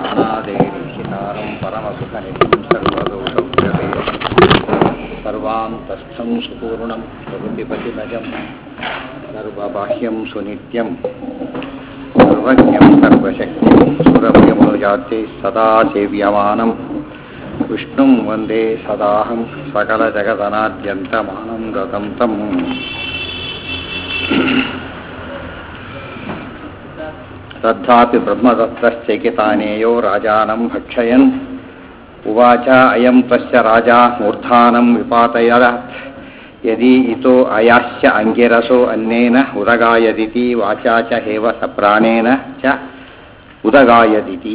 प्राणादेवीहितारं परमसुखनिधिं सर्वदोषौषधे सर्वान्तस्थं सुपूर्णं प्रकृतिपतिभजं सर्वबाह्यं सुनित्यं सर्वज्ञं सर्वशक्तिं सुरभ्यमनुजाते सदा सेव्यमानं विष्णुं वन्दे सदाहं सकलजगदनाद्यन्तमानं गतं तम् तद्धापि ब्रह्मदत्तश्चैकितानेयो राजानं भक्षयन् उवाच अयं तस्य राजा मूर्धानं विपातयत् यदि इतो अयाश्च अङ्गिरसो अन्येन उदगायदिति वाचा च हेव सप्राणेन च उदगायदिति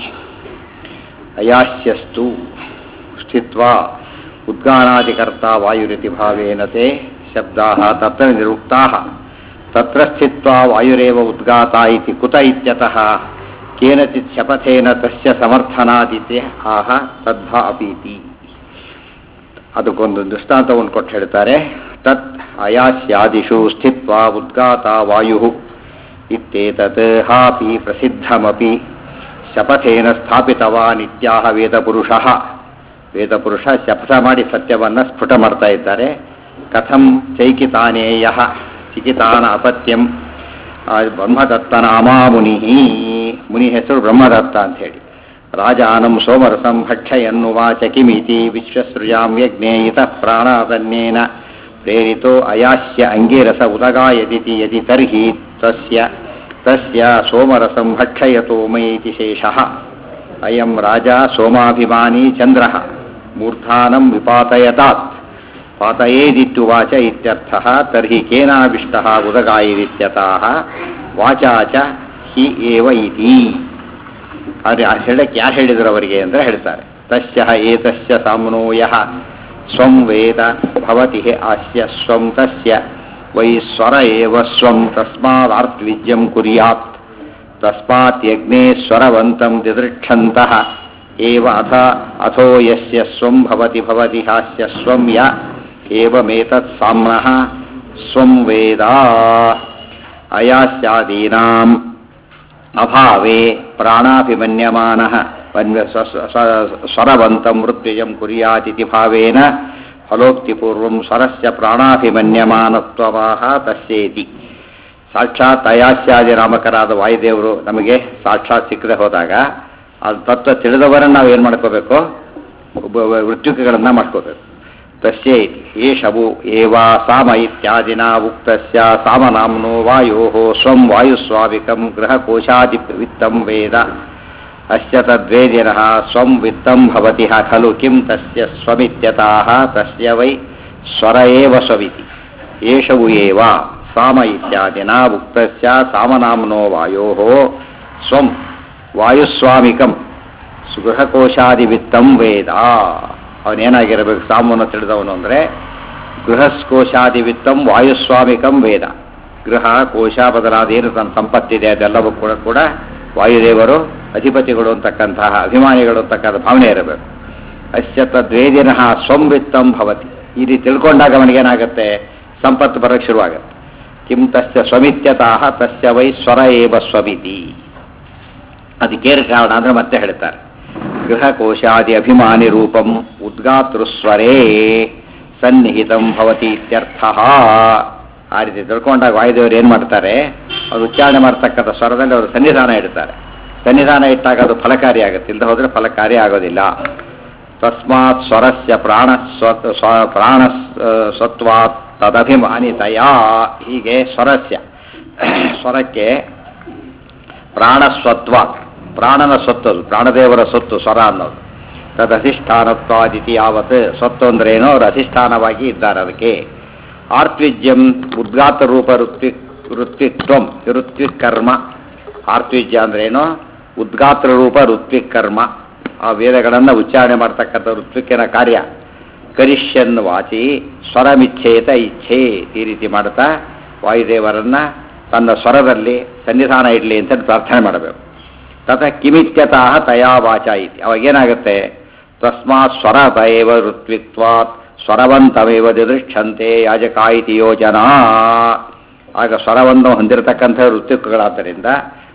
अयास्यस्तु स्थित्वा उद्गानादिकर्ता वायुरिति भावेन ते शब्दाः तत्र निरुक्ताः तत्र स्थित्वा वायुरेव उद्गाता इति कुत इत्यतः केनचित् शपथेन तस्य ಸಮರ್ಥನಾದಿತಿ ಆಹ ತದ್ಭಾ ಅಪೀತಿ ಅದಕ್ಕೊಂದು ದೃಷ್ಟಾಂತವನ್ನು ಕೊಟ್ಟು ಹೇಳ್ತಾರೆ ತತ್ ಅಯಾಸ್ಯಾದಿಷು ಸ್ಥಿತ್ವ ಉದ್ಗಾತ ವಾಯು ಇತ್ಯೇತತ್ ಹಾಪಿ ಪ್ರಸಿದ್ಧಮಪಿ ಶಪಥೇನ ಸ್ಥಾಪಿತವಾನ್ ಇತ್ಯಾಹ ವೇದಪುರುಷಃ ವೇದಪುರುಷ ಶಪಥ ಮಾಡಿ ಸತ್ಯವನ್ನು ಸ್ಫುಟ ಮಾಡ್ತಾ ಇದ್ದಾರೆ ಕಥಂ ಚೈಕಿತಾನೇಯ ಚಿಕಿತಾನ ಅಪತ್ಯಂ ಬ್ರಹ್ಮದತ್ತನ ಅಮಾಮುನಿ ಮುನಿ ಹೆಸರು ಬ್ರಹ್ಮದತ್ತ ಅಂತ ಹೇಳಿ ರಾಜಾನಂ ಸೋಮರಸಂ ಭಕ್ಷಯನ್ನುವಾಚ ಕಿಮಿತಿ ವಿಶ್ವಸೃಜಾಂ ಯಜ್ಞೇ ಇತಃ ಪ್ರಾಣಾದನ್ಯೇನ ಪ್ರೇರಿತೋ ಅಯಾಸ್ಯ ಅಂಗೀರಸ ಉದಗಾಯದಿತಿ ಯದಿ ತರ್ಹಿ ತಸ್ಯ ತಸ್ಯ ಸೋಮರಸಂ ಭಕ್ಷಯತೋ ಮೈತಿ ಶೇಷಃ ಅಯಂ ರಾಜ ಸೋಮಾಭಿಮಾನಿ ಚಂದ್ರಃ ಮೂರ್ಧಾನಂ ವಿಪಾತಯತಾತ್ ಪಾತಯೇದಿತ್ಯುವಾಚ ಇತ್ಯರ್ಥಃ ತರ್ಹಿ ಕೇನಾವಿಷ್ಟಃ ಉದಗಾಯಿರಿತ್ಯತಃ ವಾಚಾ ಚ ಹಿ ಏವ ಇತಿ ಆದರೆ ಆ ಹೇಳಕ್ಕೆ ಯಾರು ಹೇಳಿದ್ರು ಅವರಿಗೆ ಅಂತ ಹೇಳ್ತಾರೆ ತಸ್ಯ ಏತಸ್ಯ ಸಾಮ್ನೋಯ ಸ್ವಂ ವೇದ ಭವತಿ ಆಸ್ಯ ಸ್ವಂ ತಸ್ಯ ವೈ ಸ್ವರ ಏವ ಸ್ವಂ ತಸ್ಮಾದಾರ್ತ್ವಿಜ್ಯಂ ಕುರ್ಯಾತ್ ತಸ್ಮಾತ್ ಯಜ್ಞೇ ಸ್ವರವಂತಂ ದಿದೃಕ್ಷಂತಃ ಏವ ಅಥ ಅಥೋ ಯಸ್ಯ ಸ್ವಂ ಭವತಿ ಭವತಿ ಹಾಸ್ಯ ಸ್ವಂ ಯ ಏವಮೇತತ್ ಸಾಮ್ನಃ ಸ್ವಂ ವೇದ ಅಯಾಸ್ಯಾದೀನಾಂ ಅಭಾವೇ ಪ್ರಾಣಾಭಿಮನ್ಯಮಾನಃ ಸ್ವರವಂತಂ ಮೃತ್ಯುಜಂ ಕುರ್ಯಾತಿಥಿ ಭಾವೇನ ಫಲೋಕ್ತಿಪೂರ್ವಂ ಸ್ವರಸ್ಯ ಪ್ರಾಣಾಭಿಮನ್ಯಮಾನತ್ವವಾಹ ತಸ್ಯೇತಿ ಸಾಕ್ಷಾತ್ ಅಯಾಸ್ಯಾದಿ ನಾಮಕರಾದ ವಾಯುದೇವರು ನಮಗೆ ಸಾಕ್ಷಾತ್ ಸಿಕ್ಕದೆ ಹೋದಾಗ ಅದು ತತ್ವ ತಿಳಿದವರನ್ನು ನಾವು ಏನು ಮಾಡ್ಕೋಬೇಕು ಮೃತ್ಯುಕಗಳನ್ನು ಮಾಡ್ಕೋಬೇಕು ತಸ್ಯೇತಿ ಏಷವು ಏವಾ ಸಾಮ ಇತ್ಯಾದಿನ ಉಕ್ತಸ್ಯ ಸಾಮನಾಮ್ನೋ ವಾಯೋ ಸ್ವಂ ವಾಯುಸ್ವಾಭಿಕಂ ಗೃಹಕೋಶಾದಿ ವಿತ್ತಂ ವೇದ ಅಸ್ಯ ತದ್ವೇದಿನಃ ಸ್ವಂ ವಿತ್ತಂ ಭವತಿ ಖಲು ಕಿಂ ತಸ್ಯ ಸ್ವಮಿತ್ಯತಃ ತಸ್ಯ ವೈ ಸ್ವರ ಏವ ಸ್ವವಿತಿ ಏಷವು ಏವ ಸಾಮ ಇತ್ಯಾದಿನ ಉಕ್ತಸ್ಯ ಸಾಮನಾಮ್ನೋ ವಾಯೋ ಸ್ವಂ ವಾಯುಸ್ವಾಮಿಕಂ ಗೃಹಕೋಶಾದಿ ವಿತ್ತಂ ವೇದ ಅವನೇನಾಗಿರಬೇಕು ಸಾಮವನ್ನು ತಿಳಿದವನು ಅಂದರೆ ಗೃಹಕೋಶಾದಿ ವಿತ್ತಂ ವಾಯುಸ್ವಾಮಿಕಂ ವೇದ ಗೃಹ ಕೋಶ ಬದಲಾದ ಏನು ತನ್ನ ಸಂಪತ್ತಿದೆ ಅದೆಲ್ಲವೂ ಕೂಡ ಕೂಡ ವಾಯುದೇವರು ಅಧಿಪತಿಗಳು ಅಂತಕ್ಕಂತಹ ಅಭಿಮಾನಿಗಳು ಅಂತಕ್ಕಂಥ ಭಾವನೆ ಇರಬೇಕು ಅಸ್ಯ ತದ್ವೇದಿನಃ ಸ್ವಂ ವಿತ್ತಂ ಭವತಿ ಈ ರೀತಿ ತಿಳ್ಕೊಂಡಾಗ ಅವನಿಗೇನಾಗುತ್ತೆ ಸಂಪತ್ತು ಬರೋಕ್ಕೆ ಶುರುವಾಗುತ್ತೆ ಕಿಂ ತಸ್ಯ ಸ್ವಮಿತ್ಯತಃ ತಸ್ಯ ವೈ ಸ್ವರ ಏವ ಸ್ವಮಿತಿ ಅದಕ್ಕೇನು ಕಾರಣ ಅಂದರೆ ಮತ್ತೆ ಹೇಳ್ತಾರೆ ಗೃಹಕೋಶಾದಿ ಅಭಿಮಾನಿ ರೂಪಂ ಉದ್ಗಾತೃಸ್ವರೇ ಸನ್ನಿಹಿತಂ ಭವತಿ ಇತ್ಯರ್ಥ ಆ ರೀತಿ ತಿಳ್ಕೊಂಡಾಗ ವಾಯುದೇವರು ಏನು ಮಾಡ್ತಾರೆ ಅವರು ಉಚ್ಚಾರಣೆ ಮಾಡ್ತಕ್ಕಂಥ ಸ್ವರದಲ್ಲಿ ಅವರು ಸನ್ನಿಧಾನ ಇಡ್ತಾರೆ ಸನ್ನಿಧಾನ ಇಟ್ಟಾಗ ಅದು ಫಲಕಾರಿ ಆಗುತ್ತೆ ಇಲ್ಲದೆ ಹೋದರೆ ಫಲಕಾರಿ ಆಗೋದಿಲ್ಲ ತಸ್ಮಾತ್ ಸ್ವರಸ್ಯ ಪ್ರಾಣ ಸ್ವ ಪ್ರಾಣ ಸ್ವತ್ವಾತ್ ತದಭಿಮಾನಿತಯ ಹೀಗೆ ಸ್ವರಸ್ಯ ಸ್ವರಕ್ಕೆ ಪ್ರಾಣಸ್ವತ್ವ ಪ್ರಾಣನ ಸೊತ್ತು ಪ್ರಾಣದೇವರ ಸೊತ್ತು ಸ್ವರ ಅನ್ನೋದು ತದಧಿಷ್ಠಾನತ್ವಾದಿತಿ ಯಾವತ್ ಸೊತ್ತು ಅಂದ್ರೇನೋ ಅವರು ಅಧಿಷ್ಠಾನವಾಗಿ ಇದ್ದಾರೆ ಅದಕ್ಕೆ ಆರ್ತ್ವಿಜ್ಯಂ ಉದ್ಗಾತ ರೂಪ ಋತ್ವಿ ಋತ್ವಿತ್ವಂ ಋತ್ವಿಕ್ ಕರ್ಮ ಆರ್ತ್ವಿಜ್ಯ ಅಂದ್ರೇನೋ ಉದ್ಗಾತ್ರ ರೂಪ ಋತ್ವಿಕ್ ಕರ್ಮ ಆ ವೇದಗಳನ್ನು ಉಚ್ಚಾರಣೆ ಮಾಡ್ತಕ್ಕಂಥ ಋತ್ವಿಕ್ಕಿನ ಕಾರ್ಯ ಕರಿಷ್ಯನ್ ವಾಚಿ ಸ್ವರಮಿಚ್ಛೇತ ಇಚ್ಛೆ ಈ ರೀತಿ ಮಾಡ್ತಾ ವಾಯುದೇವರನ್ನ ತನ್ನ ಸ್ವರದಲ್ಲಿ ಸನ್ನಿಧಾನ ಇಡಲಿ ಅಂತ ಪ್ರಾರ್ಥನೆ ಮಾಡಬೇಕು ತಥ ಕಿಮಿತ್ಯತಃ ತಯಾ ವಾಚ ಇತಿ ಅವಾಗೇನಾಗುತ್ತೆ ತಸ್ಮಾತ್ ಸ್ವರ ತಯವ ಋತ್ವಿತ್ವಾತ್ ಸ್ವರವಂತಮೇವ ದಿದೃಕ್ಷಂತೆ ಯಾಜಕ ಇತಿ ಯೋಜನಾ ಆಗ ಸ್ವರವನ್ನು ಹೊಂದಿರತಕ್ಕಂಥ ಋತ್ವಿಕಗಳಾದ್ದರಿಂದ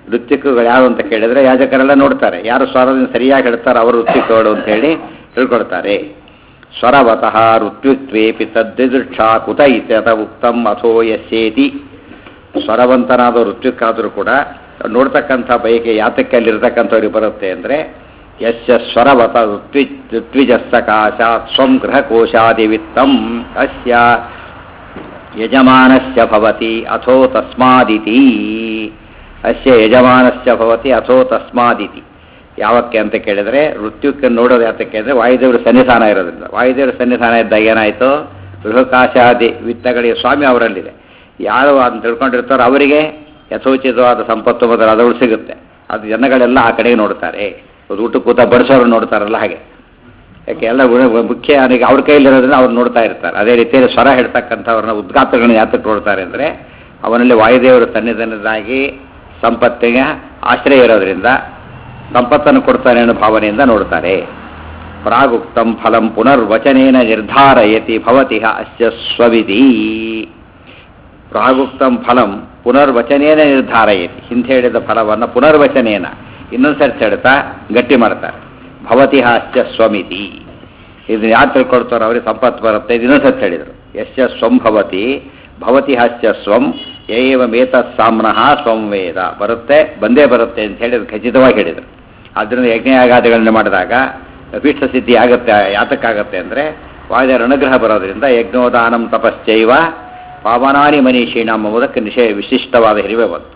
ಋತ್ವಿಕಗಳು ಯಾರು ಅಂತ ಕೇಳಿದ್ರೆ ಯಾಜಕರೆಲ್ಲ ನೋಡ್ತಾರೆ ಯಾರು ಸ್ವರದಿಂದ ಸರಿಯಾಗಿ ಹೇಳ್ತಾರೆ ಅವರು ಋತ್ವಿಕಗಳು ಅಂತ ಹೇಳಿ ತಿಳ್ಕೊಳ್ತಾರೆ ಸ್ವರವತಃ ಋತ್ವಿತ್ವೇಪಿ ತದ್ದಿದೃಕ್ಷ ಕುತ ಇತ್ಯತ ಉಕ್ತಂ ಅಥೋ ಯಸ್ಯೇತಿ ಸ್ವರವಂತನಾದ ಋತ್ವಿಕ್ಕಾದರೂ ಕೂಡ ನೋಡ್ತಕ್ಕಂಥ ಬಯಕೆ ಯಾತಕ್ಕೆ ಅಲ್ಲಿರ್ತಕ್ಕಂಥವ್ರಿಗೆ ಬರುತ್ತೆ ಅಂದರೆ ಯಸ್ಯ ಸ್ವರವತ ಋತ್ವಿ ಋತ್ವಿಜಸ್ಸಕಾಶಾತ್ ಸ್ವಂ ಗೃಹಕೋಶಾದಿವಿತ್ತಂ ಅಸ್ಯ ಯಜಮಾನಸ್ಯ ಭವತಿ ಅಥೋ ತಸ್ಮಾದಿತಿ ಅಸ್ಯ ಯಜಮಾನಸ್ಯ ಭವತಿ ಅಥೋ ತಸ್ಮಾದಿತಿ ಯಾವಕ್ಕೆ ಅಂತ ಕೇಳಿದ್ರೆ ಋತ್ಯುಕ್ಕೆ ನೋಡೋದು ಯಾತಕ್ಕೆ ಅಂದರೆ ವಾಯುದೇವರ ಸನ್ನಿಧಾನ ಇರೋದ್ರಿಂದ ವಾಯುದೇವರ ಸನ್ನಿಧಾನ ಇದ್ದಾಗ ಏನಾಯಿತು ಗೃಹಕಾಶಾದಿ ವಿತ್ತಗಳಿಗೆ ಸ್ವಾಮಿ ಅವರಲ್ಲಿದೆ ಯಾರು ಅದನ್ನು ತಿಳ್ಕೊಂಡಿರ್ತಾರೋ ಅವರಿಗೆ ಯಥೋಚಿತವಾದ ಸಂಪತ್ತು ಮೊದಲಾದವಳು ಸಿಗುತ್ತೆ ಅದು ಜನಗಳೆಲ್ಲ ಆ ಕಡೆಗೆ ನೋಡ್ತಾರೆ ಊಟ ಕೂತ ಬಡಿಸೋರು ನೋಡ್ತಾರಲ್ಲ ಹಾಗೆ ಯಾಕೆ ಎಲ್ಲ ಗುಣ ಮುಖ್ಯ ಅವನಿಗೆ ಅವ್ರ ಕೈಲಿರೋದ್ರಿಂದ ಅವ್ರು ನೋಡ್ತಾ ಇರ್ತಾರೆ ಅದೇ ರೀತಿಯಲ್ಲಿ ಸ್ವರ ಹೇಳ್ತಕ್ಕಂಥವ್ರನ್ನ ಉದ್ಘಾತಗಳನ್ನ ಯಾತಕ್ಕೆ ನೋಡ್ತಾರೆ ಅಂದರೆ ಅವನಲ್ಲಿ ವಾಯುದೇವರು ಸನ್ನಿಧಾನದಾಗಿ ಸಂಪತ್ತಿಗೆ ಆಶ್ರಯ ಇರೋದ್ರಿಂದ ಸಂಪತ್ತನ್ನು ಕೊಡ್ತಾನೆ ಅನ್ನೋ ಭಾವನೆಯಿಂದ ನೋಡ್ತಾರೆ ಪ್ರಾಗುಕ್ತಂ ಫಲಂ ಪುನರ್ವಚನೇನ ನಿರ್ಧಾರಯತಿ ಭವತಿ ಅಸ್ಯ ಸ್ವವಿಧಿ ಪ್ರಾಗುಕ್ತಂ ಫಲಂ ಪುನರ್ವಚನೇನ ನಿರ್ಧಾರಯತಿ ಹಿಂದೆ ಹೇಳಿದ ಫಲವನ್ನು ಪುನರ್ವಚನೇನ ಇನ್ನೊಂದು ಸರ್ತಿ ಹೇಳ್ತಾ ಗಟ್ಟಿ ಮಾಡ್ತಾರೆ ಭವತಿ ಹಾಸ್ಯ ಸ್ವಮಿತಿ ಇದನ್ನ ಯಾರು ತಿಳ್ಕೊಳ್ತಾರೋ ಅವ್ರಿಗೆ ಸಂಪತ್ತು ಬರುತ್ತೆ ಇದು ಇನ್ನೊಂದು ಸರ್ತಿ ಹೇಳಿದರು ಯಶ್ಯ ಸ್ವಂ ಭವತಿ ಭವತಿ ಹಾಸ್ಯ ಸ್ವಂ ಏವ ಮೇತತ್ ಸಾಮ್ನಃ ಸ್ವಂ ವೇದ ಬರುತ್ತೆ ಬಂದೇ ಬರುತ್ತೆ ಅಂತ ಹೇಳಿ ಅದು ಖಚಿತವಾಗಿ ಹೇಳಿದರು ಆದ್ದರಿಂದ ಯಜ್ಞಯಾಗಾದಿಗಳನ್ನು ಮಾಡಿದಾಗ ಪೀಠ ಸಿದ್ಧಿ ಆಗುತ್ತೆ ಯಾತಕ್ಕಾಗತ್ತೆ ಅಂದರೆ ವಾಯುದೇವರ ಅನುಗ್ರಹ ಬರೋದ್ರಿಂದ ಯಜ್ಞೋದಾನಂ ತಪಶ್ಚೈವ ಪಾವನಾನಿ ಮನೀಷೀಣಂ ಎಂಬುದಕ್ಕೆ ನಿಷೇ ವಿಶಿಷ್ಟವಾದ ಹಿರಿವೆ ಬಂತು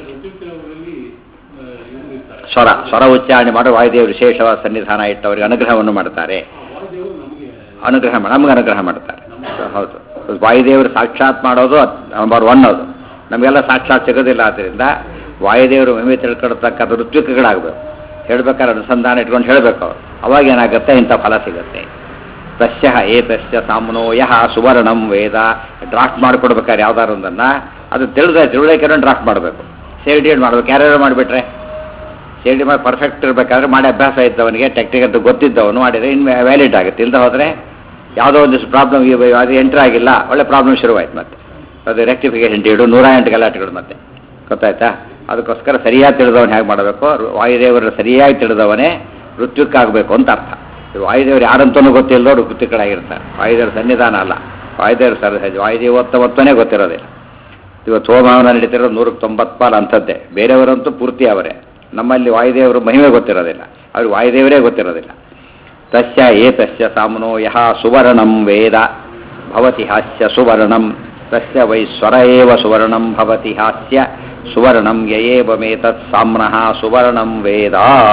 ಸ್ವರ ಸ್ವರ ಉಚ್ಚಾರಣೆ ಮಾಡಿ ವಾಯುದೇವರು ವಿಶೇಷವಾದ ಸನ್ನಿಧಾನ ಇಟ್ಟವರಿಗೆ ಅನುಗ್ರಹವನ್ನು ಮಾಡ್ತಾರೆ ಅನುಗ್ರಹ ಮಾಡಿ ನಮಗೆ ಅನುಗ್ರಹ ಮಾಡ್ತಾರೆ ಹೌದು ವಾಯುದೇವರು ಸಾಕ್ಷಾತ್ ಮಾಡೋದು ನಂಬರ್ ಒನ್ ಅದು ನಮಗೆಲ್ಲ ಸಾಕ್ಷಾತ್ ಸಿಗೋದಿಲ್ಲ ಆದ್ದರಿಂದ ವಾಯುದೇವರು ಮಹಿಮೆ ತಿಳ್ಕೊಳ್ತಕ್ಕಂಥ ಋತ್ವಿಕಗಳಾಗಬೇಕು ಹೇಳ್ಬೇಕಾದ್ರೆ ಅನುಸಂಧಾನ ಇಟ್ಕೊಂಡು ಹೇಳಬೇಕು ಅವರು ಅವಾಗ ಏನಾಗುತ್ತೆ ಇಂಥ ಫಲ ಸಿಗುತ್ತೆ ತಸ್ಯ ಏತಸ್ಯ ಸಾಮ್ನೋ ಯಹ ಸುವರ್ಣಂ ವೇದ ಡ್ರಾಫ್ಟ್ ಮಾಡಿಕೊಡ್ಬೇಕಾದ್ರೆ ಯಾವ್ದಾರು ಒಂದನ್ನು ಅದು ತಿಳಿದ ತಿಳುವಳಿಕೆ ಡ್ರಾಫ್ಟ್ ಮಾಡಬೇಕು ಸೇಲ್ಡಿಯೇಟ್ ಮಾಡ್ಬೇಕು ಯಾರ್ಯಾರು ಮಾಡಿಬಿಟ್ರೆ ಸೇಲ್ಡಿ ಮಾಡಿ ಪರ್ಫೆಕ್ಟ್ ಇರಬೇಕಾದ್ರೆ ಮಾಡಿ ಅಭ್ಯಾಸ ಇದ್ದವನಿಗೆ ಟೆಕ್ನಿಕ್ ಗೊತ್ತಿದ್ದವನು ಮಾಡಿದರೆ ಇನ್ನು ವ್ಯಾಲಿಡ್ ಆಗುತ್ತೆ ಇಲ್ಲದೆ ಹೋದರೆ ಯಾವುದೋ ಒಂದಿಷ್ಟು ಪ್ರಾಬ್ಲಮ್ ಅದು ಎಂಟ್ರ್ ಆಗಿಲ್ಲ ಒಳ್ಳೆ ಪ್ರಾಬ್ಲಮ್ ಶುರುವಾಯ್ತು ಮತ್ತೆ ಅದು ರೆಕ್ಟಿಫಿಕೇಶನ್ ಡೇಡು ನೂರ ಎಂಟು ಗಲಾಟೆಗಳು ಮತ್ತೆ ಗೊತ್ತಾಯ್ತಾ ಅದಕ್ಕೋಸ್ಕರ ಸರಿಯಾಗಿ ತಿಳಿದವನು ಹೇಗೆ ಮಾಡಬೇಕು ವಾಯುದೇವರು ಸರಿಯಾಗಿ ತಿಳಿದವನೇ ಋತ್ವಿಕ್ಕಾಗಬೇಕು ಅಂತ ಅರ್ಥ ವಾಯುದೇವರು ಯಾರಂತನೂ ಗೊತ್ತಿಲ್ಲದವ್ರು ಋತ್ವಿಕರಾಗಿರ್ತಾರೆ ವಾಯುದೇವರ ಸನ್ನಿಧಾನ ಅಲ್ಲ ವಾಯುದೇವರು ಸರ್ ವಾಯುದೇವೋತ್ತಮತ್ವನೇ ಗೊತ್ತಿರೋದಿಲ್ಲ ಇವತ್ತು ಹೋಮವನ ನಡೀತಿರೋದು ನೂರಕ್ಕೆ ತೊಂಬತ್ತು ಪಾಲು ಅಂಥದ್ದೇ ಬೇರೆಯವರಂತೂ ಪೂರ್ತಿ ಅವರೇ ನಮ್ಮಲ್ಲಿ ವಾಯುದೇವರು ಮಹಿಮೆ ಗೊತ್ತಿರೋದಿಲ್ಲ ಅವ್ರಿಗೆ ವಾಯುದೇವರೇ ಗೊತ್ತಿರೋದಿಲ್ಲ ತಸ್ಯ ಏತಸ್ಯ ಸಾಮ್ನೋ ಯಹ ಸುವರ್ಣಂ ವೇದ ಭವತಿ ಹಾಸ್ಯ ಸುವರ್ಣಂ ತಸ್ಯ ವೈ ಸ್ವರ ಏವ ಸುವರ್ಣಂ ಭವತಿ ಹಾಸ್ಯ ಸುವರ್ಣಂ ಯಯೇವಮೇತತ್ ಸಾಮ್ನಃ ಸುವರ್ಣಂ ವೇದ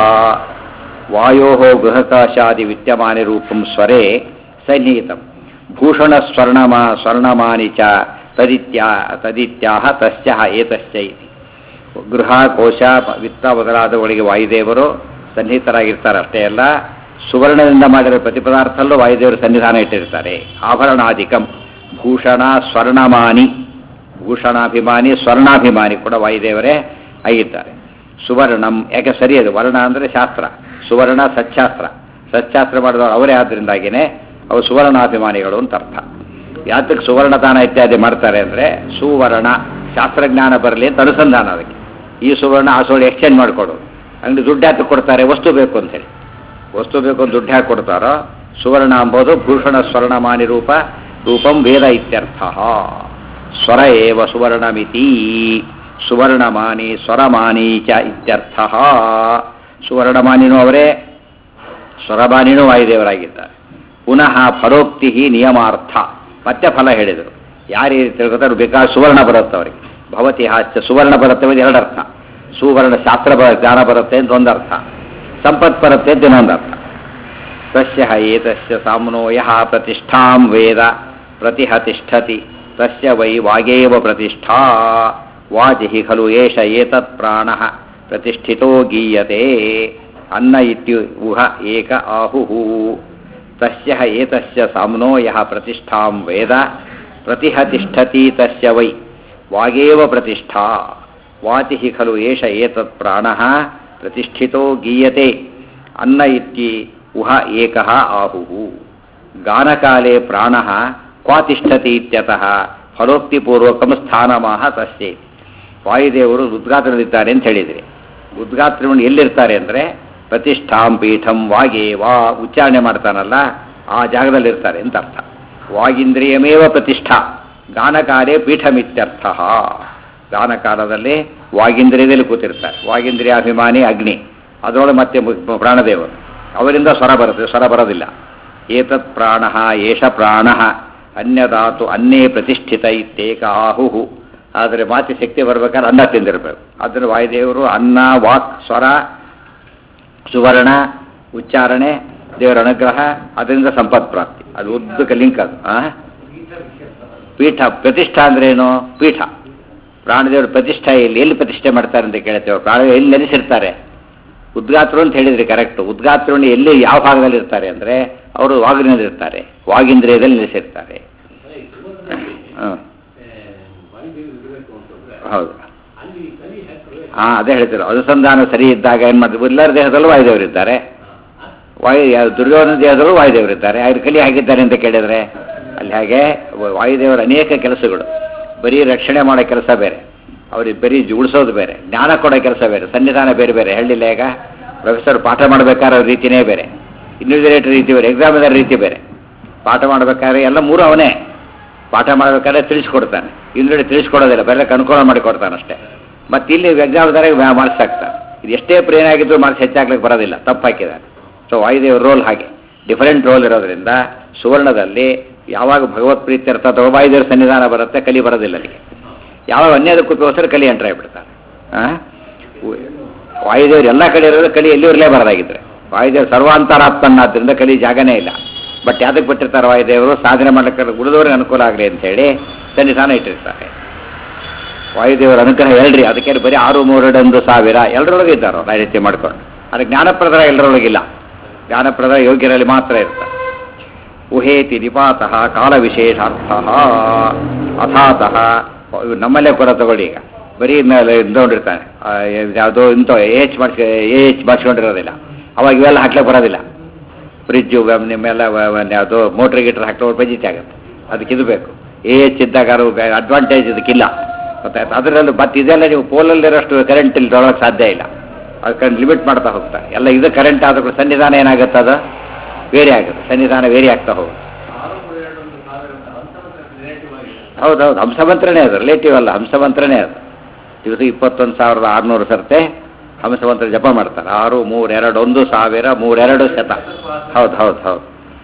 ವಾಯೋ ಗೃಹಕಾಶಾದಿ ವಿದ್ಯಮಾನಿ ರೂಪಂ ಸ್ವರೇ ಸನ್ನಿಹಿತಂ ಭೂಷಣ ಸ್ವರ್ಣಮಾ ಸ್ವರ್ಣಮಾನಿ ಚ ತದಿತ್ಯಾ ತದಿತ್ಯಾಹ ತಸ್ಯ ಏತಸ್ಯ ಇತಿ ಗೃಹ ಕೋಶ ವಿತ್ತ ಮೊದಲಾದವುಗಳಿಗೆ ವಾಯುದೇವರು ಸನ್ನಿಹಿತರಾಗಿರ್ತಾರೆ ಅಷ್ಟೇ ಅಲ್ಲ ಸುವರ್ಣದಿಂದ ಮಾಡಿರೋ ಪ್ರತಿ ಪದಾರ್ಥಲ್ಲೂ ವಾಯುದೇವರು ಸನ್ನಿಧಾನ ಇಟ್ಟಿರ್ತಾರೆ ಆಭರಣಾಧಿಕಂ ಭೂಷಣ ಸ್ವರ್ಣಮಾನಿ ಭೂಷಣಾಭಿಮಾನಿ ಸ್ವರ್ಣಾಭಿಮಾನಿ ಕೂಡ ವಾಯುದೇವರೇ ಆಗಿದ್ದಾರೆ ಸುವರ್ಣಂ ಯಾಕೆ ಸರಿ ಅದು ವರ್ಣ ಅಂದರೆ ಶಾಸ್ತ್ರ ಸುವರ್ಣ ಸಚ್ಚಾಸ್ತ್ರ ಸಚ್ಚಾಸ್ತ್ರ ಮಾಡಿದವರು ಅವರೇ ಆದ್ದರಿಂದಾಗಿಯೇ ಅವು ಸುವರ್ಣಾಭಿಮಾನಿಗಳು ಅಂತ ಅರ್ಥ ಯಾತಕ್ಕೆ ಸುವರ್ಣದಾನ ಇತ್ಯಾದಿ ಮಾಡ್ತಾರೆ ಅಂದರೆ ಸುವರ್ಣ ಶಾಸ್ತ್ರಜ್ಞಾನ ಬರಲಿ ಅಂತ ಅನುಸಂಧಾನ ಅದಕ್ಕೆ ಈ ಸುವರ್ಣ ಆ ಸುವರ್ಣ ಎಕ್ಸ್ಚೇಂಜ್ ಮಾಡಿಕೊಡೋದು ಅಂಗಡಿ ದುಡ್ಡು ಹಾಕಿ ಕೊಡ್ತಾರೆ ವಸ್ತು ಬೇಕು ಅಂತೇಳಿ ವಸ್ತು ಬೇಕು ಅಂತ ದುಡ್ಡು ಹಾಕಿ ಕೊಡ್ತಾರೋ ಸುವರ್ಣ ಎಂಬುದು ಭೂಷಣ ಸ್ವರ್ಣಮಾನಿ ರೂಪ ರೂಪಂ ವೇದ ಇತ್ಯರ್ಥ ಸ್ವರ ಏವ ಸುವರ್ಣಮಿತಿ ಸುವರ್ಣಮಾನಿ ಸ್ವರಮಾನಿ ಚ ಇತ್ಯರ್ಥ ಸುವರ್ಣಮಾನಿನೂ ಅವರೇ ಸ್ವರಮಾನಿನೂ ವಾಯುದೇವರಾಗಿದ್ದಾರೆ ಪುನಃ ಫಲೋಕ್ತಿ ನಿಯಮಾರ್ಥ ಮತ್ತೆ ಫಲ ಹೇಳಿದರು ಯಾರು ತಿಳ್ಕೊತಾರೆ ಬೇಕಾದ ಸುವರ್ಣ ಬರುತ್ತೆ ಅವರಿಗೆ ಭವತಿ ಹಾಸ್ಯ ಸುವರ್ಣ ಬರುತ್ತೆ ಅಂತ ಎರಡರ್ಥ ಸುವರ್ಣ ಶಾಸ್ತ್ರ ಬ ಜ್ಞಾನ ಬರುತ್ತೆ ಅಂತ ಒಂದರ್ಥ ಸಂಪತ್ ಬರುತ್ತೆ ಅಂತ ಇನ್ನೊಂದು ಅರ್ಥ ತಸ್ಯ ಏತಸ್ಯ ಸಾಮ್ನೋ ಯಹ ಪ್ರತಿಷ್ಠಾಂ ವೇದ ಪ್ರತಿಹ ತಿಷ್ಠತಿ ತಸ್ಯ ವೈ ವಾಗೇವ ಪ್ರತಿಷ್ಠಾ ವಾಜಿಹಿ ಖಲು ಏಷ ಏತತ್ ಪ್ರಾಣ ಪ್ರತಿಷ್ಠಿತೋ ಗೀಯತೆ ಅನ್ನ ಇತ್ಯು ಉಹ ಏಕ ಆಹುಃ ತಸ್ಯ ಏತಸ್ಯ ಸಾಮ್ನೋ ಯಹ ಪ್ರತಿಷ್ಠಾಂ ವೇದ ಪ್ರತಿಹ ತಿಷ್ಠತಿ ತಸ್ಯ ವೈ ವಾಗೇವ ಪ್ರತಿಷ್ಠಾ ವಾಚಿ ಖಲು ಏಷ ಏತತ್ ಪ್ರಾಣ ಪ್ರತಿಷ್ಠಿತೋ ಗೀಯತೆ ಅನ್ನ ಇತ್ಯಿ ಉಹ ಏಕಃ ಆಹುಃ ಗಾನಕಾಲೇ ಪ್ರಾಣ ಕ್ವಾ ತಿಷ್ಠತಿ ಇತ್ಯತಃ ಫಲೋಕ್ತಿಪೂರ್ವಕಂ ಸ್ಥಾನಮಾಹ ತಸ್ಯೇತಿ ವಾಯುದೇವರು ಉದ್ಗಾತ್ರದಲ್ಲಿದ್ದಾರೆ ಅಂತ ಹೇಳಿದ್ರಿ ಉದ್ಗಾತ್ರವನ್ನು ಎಲ್ಲಿರ್ತಾರೆ ಅಂದರೆ ಪ್ರತಿಷ್ಠಾಂ ಪೀಠಂ ವಾಗೆ ವಾ ಉಚ್ಚಾರಣೆ ಮಾಡ್ತಾನಲ್ಲ ಆ ಜಾಗದಲ್ಲಿರ್ತಾರೆ ಅಂತ ಅರ್ಥ ವಾಗೀಂದ್ರಿಯಮೇವ ಪ್ರತಿಷ್ಠಾ ಗಾನಕಾರ್ಯ ಪೀಠಮಿತ್ಯರ್ಥ ಗಾನಕಾಲದಲ್ಲಿ ವಾಗೀಂದ್ರಿಯದಲ್ಲಿ ಕೂತಿರ್ತಾರೆ ವಾಗೀಂದ್ರಿಯಾಭಿಮಾನಿ ಅಗ್ನಿ ಅದರೊಳಗೆ ಮತ್ತೆ ಮು- ಪ್ರಾಣದೇವರು ಅವರಿಂದ ಸ್ವರ ಬರುತ್ತೆ ಸ್ವರ ಬರೋದಿಲ್ಲ ಏತತ್ ಪ್ರಾಣ ಏಷ ಪ್ರಾಣ ಅನ್ಯದಾತು ಅನ್ನೇ ಪ್ರತಿಷ್ಠಿತ ಇತ್ತೇಕ ಆಹುಹು ಆದರೆ ಮಾತಿ ಶಕ್ತಿ ಬರ್ಬೇಕಾದ್ರೆ ಅನ್ನ ತಿಂದಿರಬೇಕು ಅದನ್ನು ವಾಯುದೇವರು ಅನ್ನ ವಾಕ್ ಸ್ವರ ಸುವರ್ಣ ಉಚ್ಚಾರಣೆ ದೇವರ ಅನುಗ್ರಹ ಅದರಿಂದ ಸಂಪತ್ ಪ್ರಾಪ್ತಿ ಅದು ಉದ್ದಕ ಲಿಂಕ್ ಅದು ಆ? ಪೀಠ ಪ್ರತಿಷ್ಠಾ ಅಂದ್ರೇನು ಪೀಠ ಪ್ರಾಣದೇವರು ಪ್ರತಿಷ್ಠೆ ಎಲ್ಲಿ ಎಲ್ಲಿ ಪ್ರತಿಷ್ಠೆ ಮಾಡ್ತಾರೆ ಅಂತ ಕೇಳ್ತೇವೆ ಪ್ರಾಣ ಎಲ್ಲಿ ನೆಲೆಸಿರ್ತಾರೆ ಉದ್ಗಾತ್ರು ಅಂತ ಹೇಳಿದ್ರಿ ಕರೆಕ್ಟ್ ಉದ್ಗಾತ್ರವನ್ನು ಎಲ್ಲಿ ಯಾವ ಭಾಗದಲ್ಲಿ ಇರ್ತಾರೆ ಅಂದರೆ ಅವರು ವಾಗಿನಲ್ಲಿ ಇರ್ತಾರೆ ವಾಗೀಂದ್ರಿಯದಲ್ಲಿ ನೆಲೆಸಿರ್ತಾರೆ ಹಾಂ ಹೌದು ಹಾಂ ಅದೇ ಹೇಳ್ತಾರೆ ಅನುಸಂಧಾನ ಸರಿ ಇದ್ದಾಗ ಏನು ಮಾಡ್ತೀವಿ ಎಲ್ಲರ ದೇಹದಲ್ಲೂ ವಾಯುದೇವರಿದ್ದಾರೆ ವಾಯು ಯಾವ- ದುರ್ಯೋಧನ ದೇಹದಲ್ಲೂ ವಾಯುದೇವರಿದ್ದಾರೆ ಅವ್ರ ಕಲಿ ಆಗಿದ್ದಾರೆ ಅಂತ ಕೇಳಿದರೆ ಅಲ್ಲಿ ಹಾಗೆ ವ- ವಾಯುದೇವರ ಅನೇಕ ಕೆಲಸಗಳು ಬರೀ ರಕ್ಷಣೆ ಮಾಡೋ ಕೆಲಸ ಬೇರೆ ಅವ್ರಿಗೆ ಬರೀ ಉಳಿಸೋದು ಬೇರೆ ಜ್ಞಾನ ಕೊಡೋ ಕೆಲಸ ಬೇರೆ ಸನ್ನಿಧಾನ ಬೇರೆ ಬೇರೆ ಹೇಳಿಲ್ಲ ಈಗ ಪ್ರೊಫೆಸರ್ ಪಾಠ ಮಾಡಬೇಕಾದ್ರೆ ಅವ್ರ ರೀತಿನೇ ಬೇರೆ ಇನ್ವಿಜಿಲೇಟರ್ ರೀತಿ ಬೇರೆ ಎಕ್ಸಾಮಿನರ್ ರೀತಿ ಬೇರೆ ಪಾಠ ಮಾಡಬೇಕಾದ್ರೆ ಎಲ್ಲ ಮೂರು ಅವನೇ ಪಾಠ ಮಾಡಬೇಕಾದ್ರೆ ತಿಳಿಸ್ಕೊಡ್ತಾನೆ ಇನ್ನೊಂದು ತಿಳಿಸ್ಕೊಡೋದಿಲ್ಲ ಬೇರೆ ಅನುಕೂಲ ಮಾಡಿ ಕೊಡ್ತಾನೆ ಅಷ್ಟೇ ಮತ್ತೆ ಇಲ್ಲಿ ಎಕ್ಸಾಮ್ದಾರಿಗೆ ಮಾರ್ಕ್ಸ್ ಹಾಕ್ತಾನೆ ಇದು ಎಷ್ಟೇ ಪ್ರೇರಣೆ ಆಗಿದ್ರು ಮಾರ್ಕ್ಸ್ ಹೆಚ್ಚಾಗ್ಲಿಕ್ಕೆ ಬರೋದಿಲ್ಲ ತಪ್ಪಾಕಿದ್ದಾನೆ ಸೊ ವಾಯುದೇವ್ರ ರೋಲ್ ಹಾಗೆ ಡಿಫರೆಂಟ್ ರೋಲ್ ಇರೋದ್ರಿಂದ ಸುವರ್ಣದಲ್ಲಿ ಯಾವಾಗ ಭಗವತ್ ಪ್ರೀತಿ ಇರ್ತದೋ ವಾಯುದೇವ್ರ ಸನ್ನಿಧಾನ ಬರುತ್ತೆ ಕಲಿ ಬರೋದಿಲ್ಲ ಅಲ್ಲಿಗೆ ಯಾವಾಗ ಅನ್ಯದಕ್ಕೋಸ್ಕರ ಕಲಿ ಎಂಟ್ರ್ ಆಗಿಬಿಡ್ತಾರೆ ವಾಯುದೇವ್ರು ಎಲ್ಲ ಕಡೆ ಇರೋದು ಕಲಿ ಎಲ್ಲಿ ಇರಲೇಬಾರ್ದಾಗಿದ್ರೆ ವಾಯುದೇವ್ರು ಸರ್ವಾಂತರಾತ್ಮನ್ನಾದ್ರಿಂದ ಕಲಿ ಜಾಗನೇ ಇಲ್ಲ ಬಟ್ ಯಾವ್ದಕ್ಕೆ ಬಿಟ್ಟಿರ್ತಾರೆ ವಾಯುದೇವರು ಸಾಧನೆ ಮಾಡಲಿಕ್ಕೆ ಉಳಿದವ್ರಿಗೆ ಅನುಕೂಲ ಆಗಲಿ ಅಂತ ಹೇಳಿ ಸನ್ನಿಧಾನ ಇಟ್ಟಿರ್ತಾರೆ ವಾಯುದೇವರ ಅನುಗ್ರಹ ಎಲ್ರಿ ಅದಕ್ಕೆ ಬರೀ ಆರು ಮೂರಡೊಂದು ಸಾವಿರ ಎಲ್ಲರೊಳಗೆ ಇದ್ದಾರೋ ಆ ರೀತಿ ಮಾಡ್ಕೊಂಡು ಆದರೆ ಜ್ಞಾನಪ್ರದರ ಎಲ್ಲರೊಳಗಿಲ್ಲ ಜ್ಞಾನಪ್ರದ ಯೋಗ್ಯರಲ್ಲಿ ಮಾತ್ರ ಇರ್ತಾರೆ ಉಹೇತಿ ನಿಪಾತಃ ಕಾಲ ವಿಶೇಷಾರ್ಥ ಅಥಾತಃ ಇವು ನಮ್ಮಲ್ಲೇ ಕೂಡ ತಗೊಳ್ಳಿ ಈಗ ಬರೀ ಮೇಲೆ ನೋಡಿರ್ತಾನೆ ಯಾವುದೋ ಇಂಥ ಎ ಎಚ್ ಮಾಡಿಸ್ ಎ ಎಚ್ ಮಾಡಿಸ್ಕೊಂಡಿರೋದಿಲ್ಲ ಅವಾಗ ಇವೆಲ್ಲ ಹಾಕ್ಲಿಕ್ಕೆ ಬರೋದಿಲ್ಲ ಫ್ರಿಜ್ಜು ನಿಮ್ಮೆಲ್ಲ ಯಾವುದೋ ಮೋಟ್ರ್ ಗೀಟ್ರ್ ಹಾಕ್ಲೋ ಬಜಿತಿ ಆಗುತ್ತೆ ಅದಕ್ಕೆ ಇದು ಬೇಕು ಎ ಎಚ್ ಇದ್ದಾಗ ಅಡ್ವಾಂಟೇಜ್ ಇದಕ್ಕಿಲ್ಲ ಗೊತ್ತಾಯ್ತು ಅದರಲ್ಲೂ ಮತ್ತೆ ಇದೆಲ್ಲ ನೀವು ಪೋಲಲ್ಲಿರೋಷ್ಟು ಕರೆಂಟ್ ಇಲ್ಲಿ ತೊಗೊಳಕ್ಕೆ ಸಾಧ್ಯ ಇಲ್ಲ ಅದಕ್ಕೆ ಲಿಮಿಟ್ ಮಾಡ್ತಾ ಹೋಗ್ತಾರೆ ಎಲ್ಲ ಇದು ಕರೆಂಟ್ ಆದ ಕೂಡ ಸನ್ನಿಧಾನ ಏನಾಗುತ್ತೆ ಅದು ವೇರಿ ಆಗುತ್ತೆ ಸನ್ನಿಧಾನ ವೇರಿ ಆಗ್ತಾ ಹೋಗುತ್ತೆ ಹೌದೌದು ಹಂಸಮಂತ್ರನೇ ಅದು ರಿಲೇಟಿವ್ ಅಲ್ಲ ಹಂಸಮಂತ್ರನೇ ಅದು ದಿವಸ ಇಪ್ಪತ್ತೊಂದು ಸಾವಿರದ ಆರುನೂರು ಸರ್ತೆ ಹಂಸಮಂತ್ರ ಜಪ ಮಾಡ್ತಾರೆ ಆರು ಮೂರು ಎರಡು ಒಂದು ಸಾವಿರ ಮೂರೆರಡು ಶತ ಹೌದು ಹೌದು ಹೌದು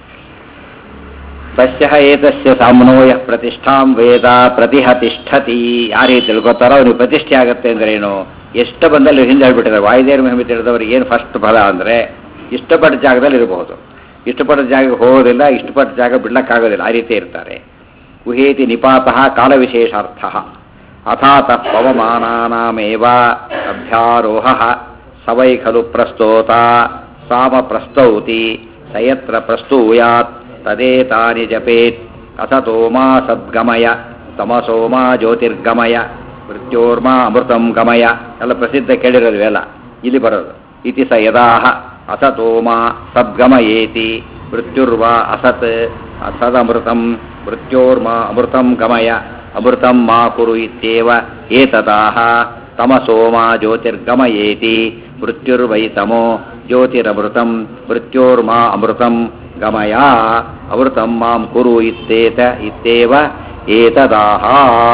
ತಸ್ಯ ಏತಸ್ಯ ಸಾಮ್ನೋಯ ಪ್ರತಿಷ್ಠಾಂ ವೇದ ಪ್ರತಿಹತಿಷ್ಠತಿ ಯಾರೇ ತಿಳ್ಕೊತಾರೋ ಅವ್ನಿಗೆ ಪ್ರತಿಷ್ಠೆ ಆಗುತ್ತೆ ಅಂದ್ರೆ ಏನು ಎಷ್ಟು ಬಂದಲ್ಲಿ ಹಿಂದೆ ಹೇಳ್ಬಿಟ್ಟಿದ್ದಾರೆ ವಾಯುದೇವ್ರ ಮಹಿಮೆ ತಿಳಿದವ್ರಿಗೆ ಏನು ಫಸ್ಟ್ ಫಲ ಅಂದರೆ ಇಷ್ಟಪಟ್ಟ ಜಾಗದಲ್ಲಿ ಇರಬಹುದು ಇಷ್ಟಪಟ್ಟ ಜಾಗಕ್ಕೆ ಹೋಗೋದಿಲ್ಲ ಇಷ್ಟಪಟ್ಟ ಜಾಗ ಬಿಡ್ಲಕ್ಕಾಗೋದಿಲ್ಲ ಆ ರೀತಿ ಇರ್ತಾರೆ ಗುಹೇತಿ ನಿಪಾತಃ ಕಾಲವಿಶೇಷಾರ್ಥ ಅಥಾತಃ ಪವಮಾನಾನಾಮೇವ ಅಭ್ಯಾರೋಹ ಸವೈ ಖಲು ಪ್ರಸ್ತೋತ ಸಾಮ ಪ್ರಸ್ತೌತಿ ಸಯತ್ರ ಪ್ರಸ್ತೂಯಾತ್ ತದೇತಾನಿ ಜಪೇತ್ ಅಸತೋ ಮಾ ಸದ್ಗಮಯ ತಮಸೋ ಮಾ ಜ್ಯೋತಿರ್ಗಮಯ ಮೃತ್ಯೋರ್ಮಾ ಅಮೃತಂ ಗಮಯ ಎಲ್ಲ ಪ್ರಸಿದ್ಧ ಕೇಳಿರೋದು ಇವೆಲ್ಲ ಇಲ್ಲಿ ಬರೋದು ಇತಿ ಸ ಯದಾಹ ಅಸತೋ ಮಾ ಸದ್ಗಮಯೇತಿ ಮೃತ್ಯುರ್ವಾ ಅಸತ್ ಸದಮೃತಂ ಮೃತ್ಯೋರ್ಮಾ ಅಮೃತಂ ಗಮಯ ಅಮೃತಂ ಮಾ ಕುರು ಇತ್ಯೇವ ಏತದಾಹ ತಮಸೋ ಮಾ ಜ್ಯೋತಿರ್ಗಮಯೇತಿ ಮೃತ್ಯುರ್ವೈ ತಮೋ ಜ್ಯೋತಿರಮೃತಂ ಮೃತ್ಯೋರ್ಮಾ ಅಮೃತಂ ಗಮಯ ಅಮೃತಂ ಮಾಂ ಕುರು ಇತ್ತೇತ ಇತ್ತೇವ ಏತದಾಹ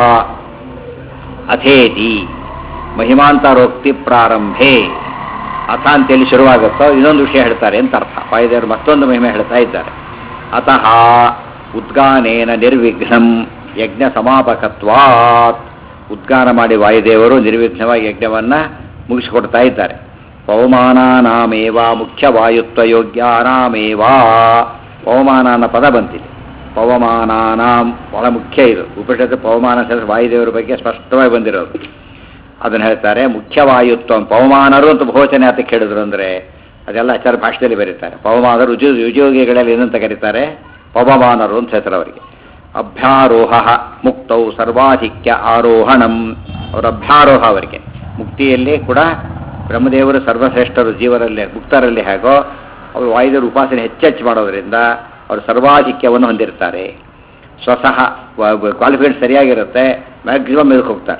ಅಥೇತಿ ಮಹಿಮಾಂತರೋಕ್ತಿ ಪ್ರಾರಂಭೆ ಅಥ ಅಂತೇಳಿ ಶುರುವಾಗುತ್ತೋ ಇನ್ನೊಂದು ವಿಷಯ ಹೇಳ್ತಾರೆ ಅಂತ ಅರ್ಥ ವಾಯುದೇವರು ಮತ್ತೊಂದು ಮಹಿಮೆ ಹೇಳ್ತಾ ಇದ್ದಾರೆ ಅತಃ ಉದ್ಗಾನೇನ ನಿರ್ವಿಘ್ನಂ ಯಜ್ಞ ಸಮಾಪಕತ್ವಾತ್ ಉದ್ಗಾನ ಮಾಡಿ ವಾಯುದೇವರು ನಿರ್ವಿಘ್ನವಾಗಿ ಯಜ್ಞವನ್ನು ಮುಗಿಸಿಕೊಡ್ತಾ ಇದ್ದಾರೆ ಪವಮಾನಾನಾಮೇವ ಮುಖ್ಯವಾಯುತ್ವ ಯೋಗ್ಯಾನಾಮೇವ ಪವಮಾನ ಅನ್ನೋ ಪದ ಬಂತಿದೆ ಪವಮಾನಾನಾಂ ಬಹಳ ಮುಖ್ಯ ಇದು ಉಪನಿಷತ್ತು ಪವಮಾನ ಸೇರಿಸಿ ವಾಯುದೇವರ ಬಗ್ಗೆ ಸ್ಪಷ್ಟವಾಗಿ ಬಂದಿರೋದು ಅದನ್ನು ಹೇಳ್ತಾರೆ ಮುಖ್ಯವಾಯುತ್ವ ಪವಮಾನರು ಅಂತ ಬಹುವಚನೆ ಅದಕ್ಕೆ ಹೇಳಿದ್ರು ಅಂದರೆ ಅದೆಲ್ಲ ಆಚಾರ ಭಾಷೆಯಲ್ಲಿ ಬರೀತಾರೆ ಪವಮಾನರು ರುಜು ರುಜೋಗಿಗಳಲ್ಲಿ ಏನಂತ ಕರೀತಾರೆ ಪವಮಾನರು ಅಂತ ಹೇಳ್ತಾರೆ ಅವರಿಗೆ ಅಭ್ಯಾರೋಹ ಮುಕ್ತೌ ಸರ್ವಾಧಿಕ್ಯ ಆರೋಹಣಂ ಅವರ ಅಭ್ಯಾರೋಹ ಅವರಿಗೆ ಮುಕ್ತಿಯಲ್ಲಿ ಕೂಡ ಬ್ರಹ್ಮದೇವರು ಸರ್ವಶ್ರೇಷ್ಠರು ಜೀವರಲ್ಲಿ ಮುಕ್ತರಲ್ಲಿ ಹೇಗೋ ಅವರು ವಾಯುದೇವರು ಉಪಾಸನೆ ಹೆಚ್ಚೆಚ್ಚು ಮಾಡೋದರಿಂದ ಅವರು ಸರ್ವಾಧಿಕ್ಯವನ್ನು ಹೊಂದಿರ್ತಾರೆ ಸ್ವಸಹ ಕ್ವಾಲಿಫಿಕೇಟ್ ಸರಿಯಾಗಿರುತ್ತೆ ಮ್ಯಾಕ್ಸಿಮಮ್ ಇದಕ್ಕೆ ಹೋಗ್ತಾರೆ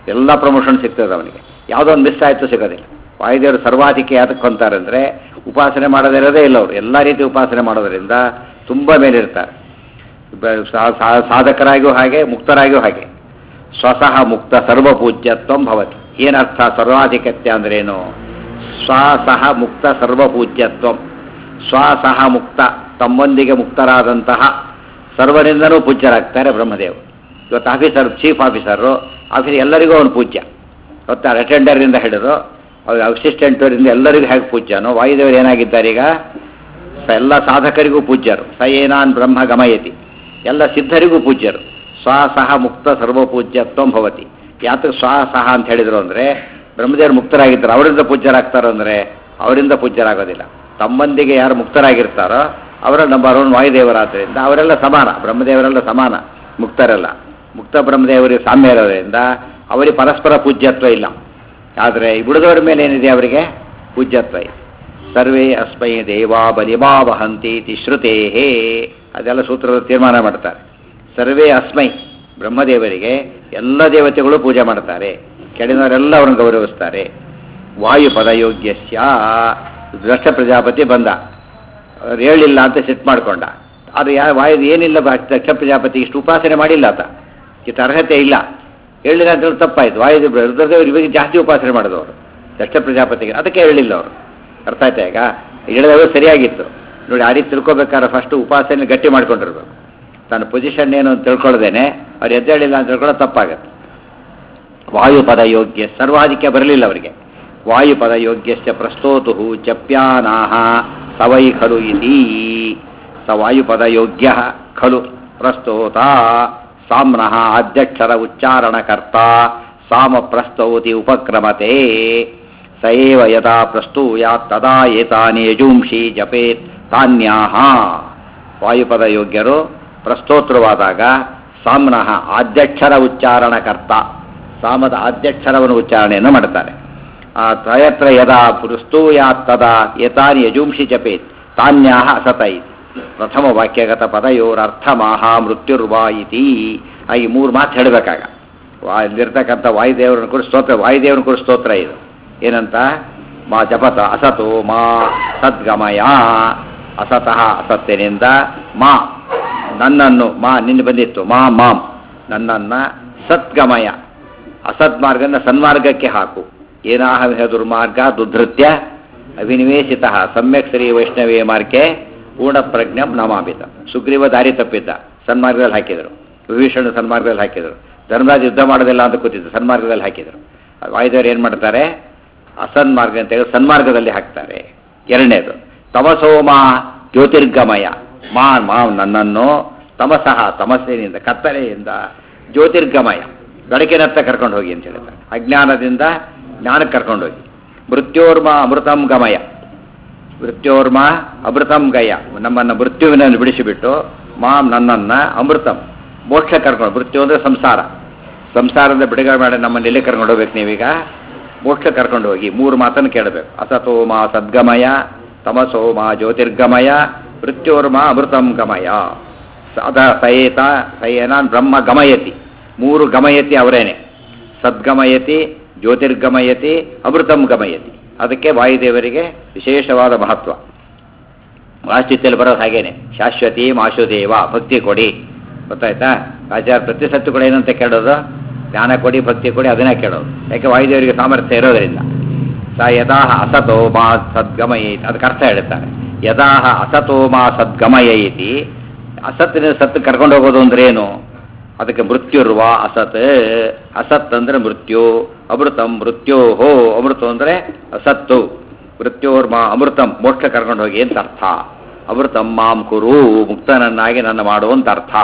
ಎಲ್ಲ ಪ್ರಮೋಷನ್ ಸಿಗ್ತದೆ ಅವನಿಗೆ ಯಾವುದೋ ಒಂದು ಮಿಸ್ ಆಯಿತು ಸಿಗೋದಿಲ್ಲ ವಾಯುದೇವರು ಸರ್ವಾಧಿಕೆ ಯಾತಕ್ಕೆ ಅಂತಾರೆ ಅಂದರೆ ಉಪಾಸನೆ ಮಾಡೋದಿರೋದೇ ಇಲ್ಲ ಅವರು ಎಲ್ಲ ರೀತಿ ಉಪಾಸನೆ ಮಾಡೋದರಿಂದ ತುಂಬ ಮೇಲಿರ್ತಾರೆ ಬ- ಸಾ- ಸಾ- ಸಾಧಕರಾಗಿಯೂ ಹಾಗೆ ಮುಕ್ತರಾಗಿಯೂ ಹಾಗೆ ಸ್ವಸಹ ಮುಕ್ತ ಸರ್ವಪೂಜ್ಯತ್ವ ಭವತಿ ಏನರ್ಥ ಸರ್ವಾಧಿಕತ್ಯ ಅಂದ್ರೇನು ಸ್ವಸಹ ಮುಕ್ತ ಸರ್ವಪೂಜ್ಯತ್ವ ಸ್ವಸಹ ಮುಕ್ತ ತಮ್ಮೊಂದಿಗೆ ಮುಕ್ತರಾದಂತಹ ಸರ್ವರಿಂದನೂ ಪೂಜ್ಯರಾಗ್ತಾರೆ ಬ್ರಹ್ಮದೇವರು ಇವತ್ತು ಆಫೀಸರ್ ಚೀಫ್ ಆಫೀಸರು ಆಫೀಸ್ ಎಲ್ಲರಿಗೂ ಅವನು ಪೂಜ್ಯ ಇವತ್ತು ಅಟೆಂಡರಿಂದ ಹಿಡಿದು ಅವ್ರ ಅಸಿಸ್ಟೆಂಟರಿಂದ ಎಲ್ಲರಿಗೂ ಹೇಗೆ ಪೂಜ್ಯನೋ ವಾಯುದೇವರು ಏನಾಗಿದ್ದಾರೆ ಈಗ ಸ ಎಲ್ಲ ಸಾಧಕರಿಗೂ ಪೂಜ್ಯರು ಸ ಏನಾನ್ ಬ್ರಹ್ಮ ಗಮಯತಿ ಎಲ್ಲ ಸಿದ್ಧರಿಗೂ ಪೂಜ್ಯರು ಸ್ವ ಸಹ ಮುಕ್ತ ಸರ್ವಪೂಜ್ಯತ್ವ ಭವತಿ ಯಾತಕ್ಕೆ ಸ್ವ ಸಹ ಅಂತ ಹೇಳಿದ್ರು ಅಂದರೆ ಬ್ರಹ್ಮದೇವರು ಮುಕ್ತರಾಗಿದ್ದಾರೆ ಅವರಿಂದ ಪೂಜ್ಯರಾಗ್ತಾರೋ ಅಂದರೆ ಅವರಿಂದ ಪೂಜ್ಯರಾಗೋದಿಲ್ಲ ತಮ್ಮಂದಿಗೆ ಯಾರು ಮುಕ್ತರಾಗಿರ್ತಾರೋ ಅವರ ನಂಬರ್ ಒನ್ ವಾಯುದೇವರಾದ್ದರಿಂದ ಅವರೆಲ್ಲ ಸಮಾನ ಬ್ರಹ್ಮದೇವರೆಲ್ಲ ಸಮಾನ ಮುಕ್ತರೆಲ್ಲ ಮುಕ್ತ ಬ್ರಹ್ಮದೇವರಿಗೆ ಸಾಮ್ಯ ಇರೋದ್ರಿಂದ ಅವರಿಗೆ ಪರಸ್ಪರ ಪೂಜ್ಯತ್ವ ಇಲ್ಲ ಆದರೆ ಉಳಿದವರ ಮೇಲೆ ಏನಿದೆ ಅವರಿಗೆ ಪೂಜ್ಯತ್ವ ಇದೆ ಸರ್ವೇ ಅಸ್ಮೈ ದೇವಾ ಬಲಿಮಾ ವಹಂತಿ ಇತಿ ಶ್ರುತೇಹೇ ಅದೆಲ್ಲ ಸೂತ್ರದ ತೀರ್ಮಾನ ಮಾಡ್ತಾರೆ ಸರ್ವೇ ಅಸ್ಮೈ ಬ್ರಹ್ಮದೇವರಿಗೆ ಎಲ್ಲ ದೇವತೆಗಳು ಪೂಜೆ ಮಾಡ್ತಾರೆ ಕೆಳಗಿನವರೆಲ್ಲ ಅವರನ್ನು ಗೌರವಿಸ್ತಾರೆ ವಾಯುಪದ ಯೋಗ್ಯಸ್ಯ ದೃಷ್ಟ ಪ್ರಜಾಪತಿ ಬಂದ ಅವ್ರು ಹೇಳಿಲ್ಲ ಅಂತ ಸಿಟ್ಟು ಮಾಡ್ಕೊಂಡ ಅದು ಯಾ ವಾಯು ಏನಿಲ್ಲ ಬಾ- ದಕ್ಷ ಪ್ರಜಾಪತಿ ಇಷ್ಟು ಉಪಾಸನೆ ಮಾಡಿಲ್ಲ ಆತ ಇಷ್ಟು ಅರ್ಹತೆ ಇಲ್ಲ ಹೇಳಿಲ್ಲ ಅಂತ ಹೇಳಿ ತಪ್ಪಾಯ್ತು ವಾಯು ರುದ್ರದೇವರು ಇವಾಗ ಜಾಸ್ತಿ ಉಪಾಸನೆ ಮಾಡಿದವರು ದಕ್ಷ ಪ್ರಜಾಪತಿಗೆ ಅದಕ್ಕೆ ಹೇಳಿಲ್ಲ ಅವರು ಅರ್ಥ ಆಯ್ತಾ ಈಗ ಹೇಳಿದವರು ಸರಿಯಾಗಿತ್ತು ನೋಡಿ ಆ ರೀತಿ ತಿಳ್ಕೊಬೇಕಾದ್ರೆ ಫಸ್ಟ್ ಉಪಾಸನೆ ಗಟ್ಟಿ ಮಾಡ್ಕೊಂಡಿರ್ಬೇಕು ತನ್ನ ಪೊಸಿಷನ್ ಏನು ಅಂತ ತಿಳ್ಕೊಳ್ಳೋದೇನೆ ಅವ್ರು ಎದ್ದೇಳಿಲ್ಲ ಅಂತ ತಿಳ್ಕೊಳ್ಳೋ ತಪ್ಪಾಗತ್ತೆ ವಾಯುಪದ ಯೋಗ್ಯ ಸರ್ವಾಧಿಕ್ಯ ಬರಲಿಲ್ಲ ಅವರಿಗೆ ವಾಯುಪದ ಯೋಗ್ಯಸ್ಯ ಪ್ರಸ್ತೋತು ಜಪ್ಯಾನಾಹ ಸವೈ ಖಲು ಇತಿ ಸ ವಾಯುಪದ ಯೋಗ್ಯ ಖಲು ಪ್ರಸ್ತೋತ ಸಾಮ್ನಃ ಅಧ್ಯಕ್ಷರ ಉಚ್ಚಾರಣಕರ್ತ ಸಾಮ ಪ್ರಸ್ತೌತಿ ಉಪಕ್ರಮತೆ ಸ ಏವ ಯದಾ ಪ್ರಸ್ತೂಯಾತ್ ತದಾ ಏತಾನಿ ಯಜೂಂಷಿ ಜಪೇತ್ ತಾನ್ಯಾಹ ವಾಯುಪದ ಯೋಗ್ಯರು ಪ್ರಸ್ತೋತ್ರವಾದಾಗ ಸಾಮ್ನಃ ಆದ್ಯಕ್ಷರ ಉಚ್ಚಾರಣಕರ್ತ ಸಾಮದ ಆದ್ಯಕ್ಷರವನ್ನು ಉಚ್ಚಾರಣೆಯನ್ನು ಮಾಡ್ತಾರೆ ಆ ತ್ರಯತ್ರ ಯದಾ ಪುರಸ್ತೂಯಾತ್ ತದಾ ಏತಾನಿ ಯಜೂಂಷಿ ಜಪೇತ್ ತಾನ್ಯಾಹ ಅಸತ ಇತಿ ಪ್ರಥಮ ವಾಕ್ಯಗತ ಪದಯೋರರ್ಥಮಾಹ ಮೃತ್ಯುರ್ವಾ ಇತಿ ಆ ಈ ಮೂರು ಮಾತು ಹೇಳಬೇಕಾಗ ವಾ ಇಲ್ಲಿರ್ತಕ್ಕಂಥ ವಾಯುದೇವರನ್ನು ಕೂಡ ಸ್ತೋತ್ರ ವಾಯುದೇವರನ್ನು ಕೂಡ ಸ್ತೋತ್ರ ಇದು ಏನಂತ ಮಾ ಜಪತ ಅಸತೋ ಮಾ ಸದ್ಗಮಯ ಅಸತಃ ಅಸತ್ತಿನಿಂದ ಮಾ ನನ್ನನ್ನು ಮಾ ನಿನ್ನೆ ಬಂದಿತ್ತು ಮಾ ಮಾಂ ನನ್ನನ್ನು ಸದ್ಗಮಯ ಅಸದ್ಮಾರ್ಗನ ಸನ್ಮಾರ್ಗಕ್ಕೆ ಹಾಕು ಏನಾಹ ದುರ್ಮಾರ್ಗ ದುಧೃತ್ಯ ಅಭಿನಿವೇಶಿತ ಸಮ್ಯಕ್ ಶ್ರೀ ವೈಷ್ಣವೇ ಮಾರ್ಗೆ ಪೂರ್ಣ ಪ್ರಜ್ಞಂ ನಮಾಪಿತ ಸುಗ್ರೀವ ದಾರಿ ತಪ್ಪಿದ್ದ ಸನ್ಮಾರ್ಗದಲ್ಲಿ ಹಾಕಿದರು ವಿಭೀಷಣ ಸನ್ಮಾರ್ಗದಲ್ಲಿ ಹಾಕಿದರು ಧರ್ಮರಾಜ್ ಯುದ್ಧ ಮಾಡೋದಿಲ್ಲ ಅಂತ ಕೂತಿದ್ದು ಸನ್ಮಾರ್ಗದಲ್ಲಿ ಹಾಕಿದರು ವಾಯುದೇವರು ಏನು ಮಾಡ್ತಾರೆ ಅಸನ್ಮಾರ್ಗ ಅಂತ ಹೇಳಿ ಸನ್ಮಾರ್ಗದಲ್ಲಿ ಹಾಕ್ತಾರೆ ಎರಡನೇದು ತಮಸೋಮ ಜ್ಯೋತಿರ್ಗಮಯ ಮಾ ಮಾ ನನ್ನನ್ನು ತಮಸಃ ತಮಸ್ಸಿನಿಂದ ಕತ್ತಲೆಯಿಂದ ಜ್ಯೋತಿರ್ಗಮಯ ಬೆಳಕಿನತ್ತ ಕರ್ಕೊಂಡು ಹೋಗಿ ಅಂತ ಹೇಳ್ತಾರೆ ಅಜ್ಞಾನದಿಂದ ಜ್ಞಾನಕ್ಕೆ ಕರ್ಕೊಂಡು ಹೋಗಿ ಮೃತ್ಯೋರ್ಮ ಅಮೃತಂ ಗಮಯ ಮೃತ್ಯೋರ್ಮ ಅಮೃತಂ ಗಯ ನಮ್ಮನ್ನು ಮೃತ್ಯುವಿನಲ್ಲಿ ಬಿಡಿಸಿಬಿಟ್ಟು ಮಾಂ ನನ್ನನ್ನು ಅಮೃತಂ ಮೋಕ್ಷ ಕರ್ಕೊಂಡು ಮೃತ್ಯು ಅಂದರೆ ಸಂಸಾರ ಸಂಸಾರದ ಬಿಡುಗಡೆ ಮಾಡಿ ನಮ್ಮನ್ನು ಎಲ್ಲಿ ಕರ್ಕೊಂಡು ಹೋಗ್ಬೇಕು ನೀವೀಗ ಮೋಕ್ಷ ಕರ್ಕೊಂಡು ಹೋಗಿ ಮೂರು ಮಾತನ್ನು ಕೇಳಬೇಕು ಅಸತೋ ಮಾ ಸದ್ಗಮಯ ತಮಸೋ ಮಾ ಜ್ಯೋತಿರ್ಗಮಯ ಮೃತ್ಯೋರ್ಮ ಅಮೃತಂ ಗಮಯ ಅದ ಸಯೇತ ಸಯೇನಾನ್ ಬ್ರಹ್ಮ ಗಮಯತಿ ಮೂರು ಗಮಯತಿ ಅವರೇನೆ ಸದ್ಗಮಯತಿ ಜ್ಯೋತಿರ್ಗಮಯತಿ ಅಮೃತಂ ಗಮಯತಿ ಅದಕ್ಕೆ ವಾಯುದೇವರಿಗೆ ವಿಶೇಷವಾದ ಮಹತ್ವ ವಾಸ್ತುತಿಯಲ್ಲಿ ಬರೋದು ಹಾಗೇನೆ ಶಾಶ್ವತಿ ಮಾಶುದೇವ ಭಕ್ತಿ ಕೊಡಿ ಗೊತ್ತಾಯ್ತಾ ಆಚಾರ ಪ್ರತಿ ಸತ್ತು ಕೂಡ ಏನಂತ ಕೇಳೋದು ಜ್ಞಾನ ಕೊಡಿ ಭಕ್ತಿ ಕೊಡಿ ಅದನ್ನೇ ಕೇಳೋದು ಯಾಕೆ ವಾಯುದೇವರಿಗೆ ಸಾಮರ್ಥ್ಯ ಇರೋದರಿಂದ ಸ ಯದಾಹ ಅಸತೋ ಮಾ ಸದ್ಗಮಯತಿ ಅದಕ್ಕೆ ಅರ್ಥ ಹೇಳ್ತಾರೆ ಯದಾಹ ಅಸತೋ ಮಾ ಸದ್ಗಮಯತಿ ಅಸತ್ತಿನ ಸತ್ತು ಕರ್ಕೊಂಡು ಹೋಗೋದು ಅಂದ್ರೆ ಏನು ಅದಕ್ಕೆ ಮೃತ್ಯುರ್ವ ಅಸತ್ ಅಸತ್ ಅಂದ್ರೆ ಮೃತ್ಯು ಅಮೃತಂ ಮೃತ್ಯೋ ಹೋ ಅಮೃತ ಅಂದ್ರೆ ಅಸತ್ತು ಮೃತ್ಯೋರ್ಮ ಅಮೃತಂ ಮೋಕ್ಷ ಕರ್ಕೊಂಡು ಹೋಗಿ ಅಂತ ಅರ್ಥ ಅಮೃತಂ ಮಾಂ ಕುರು ಮುಕ್ತನನ್ನಾಗಿ ನನ್ನ ಮಾಡುವಂತ ಅರ್ಥ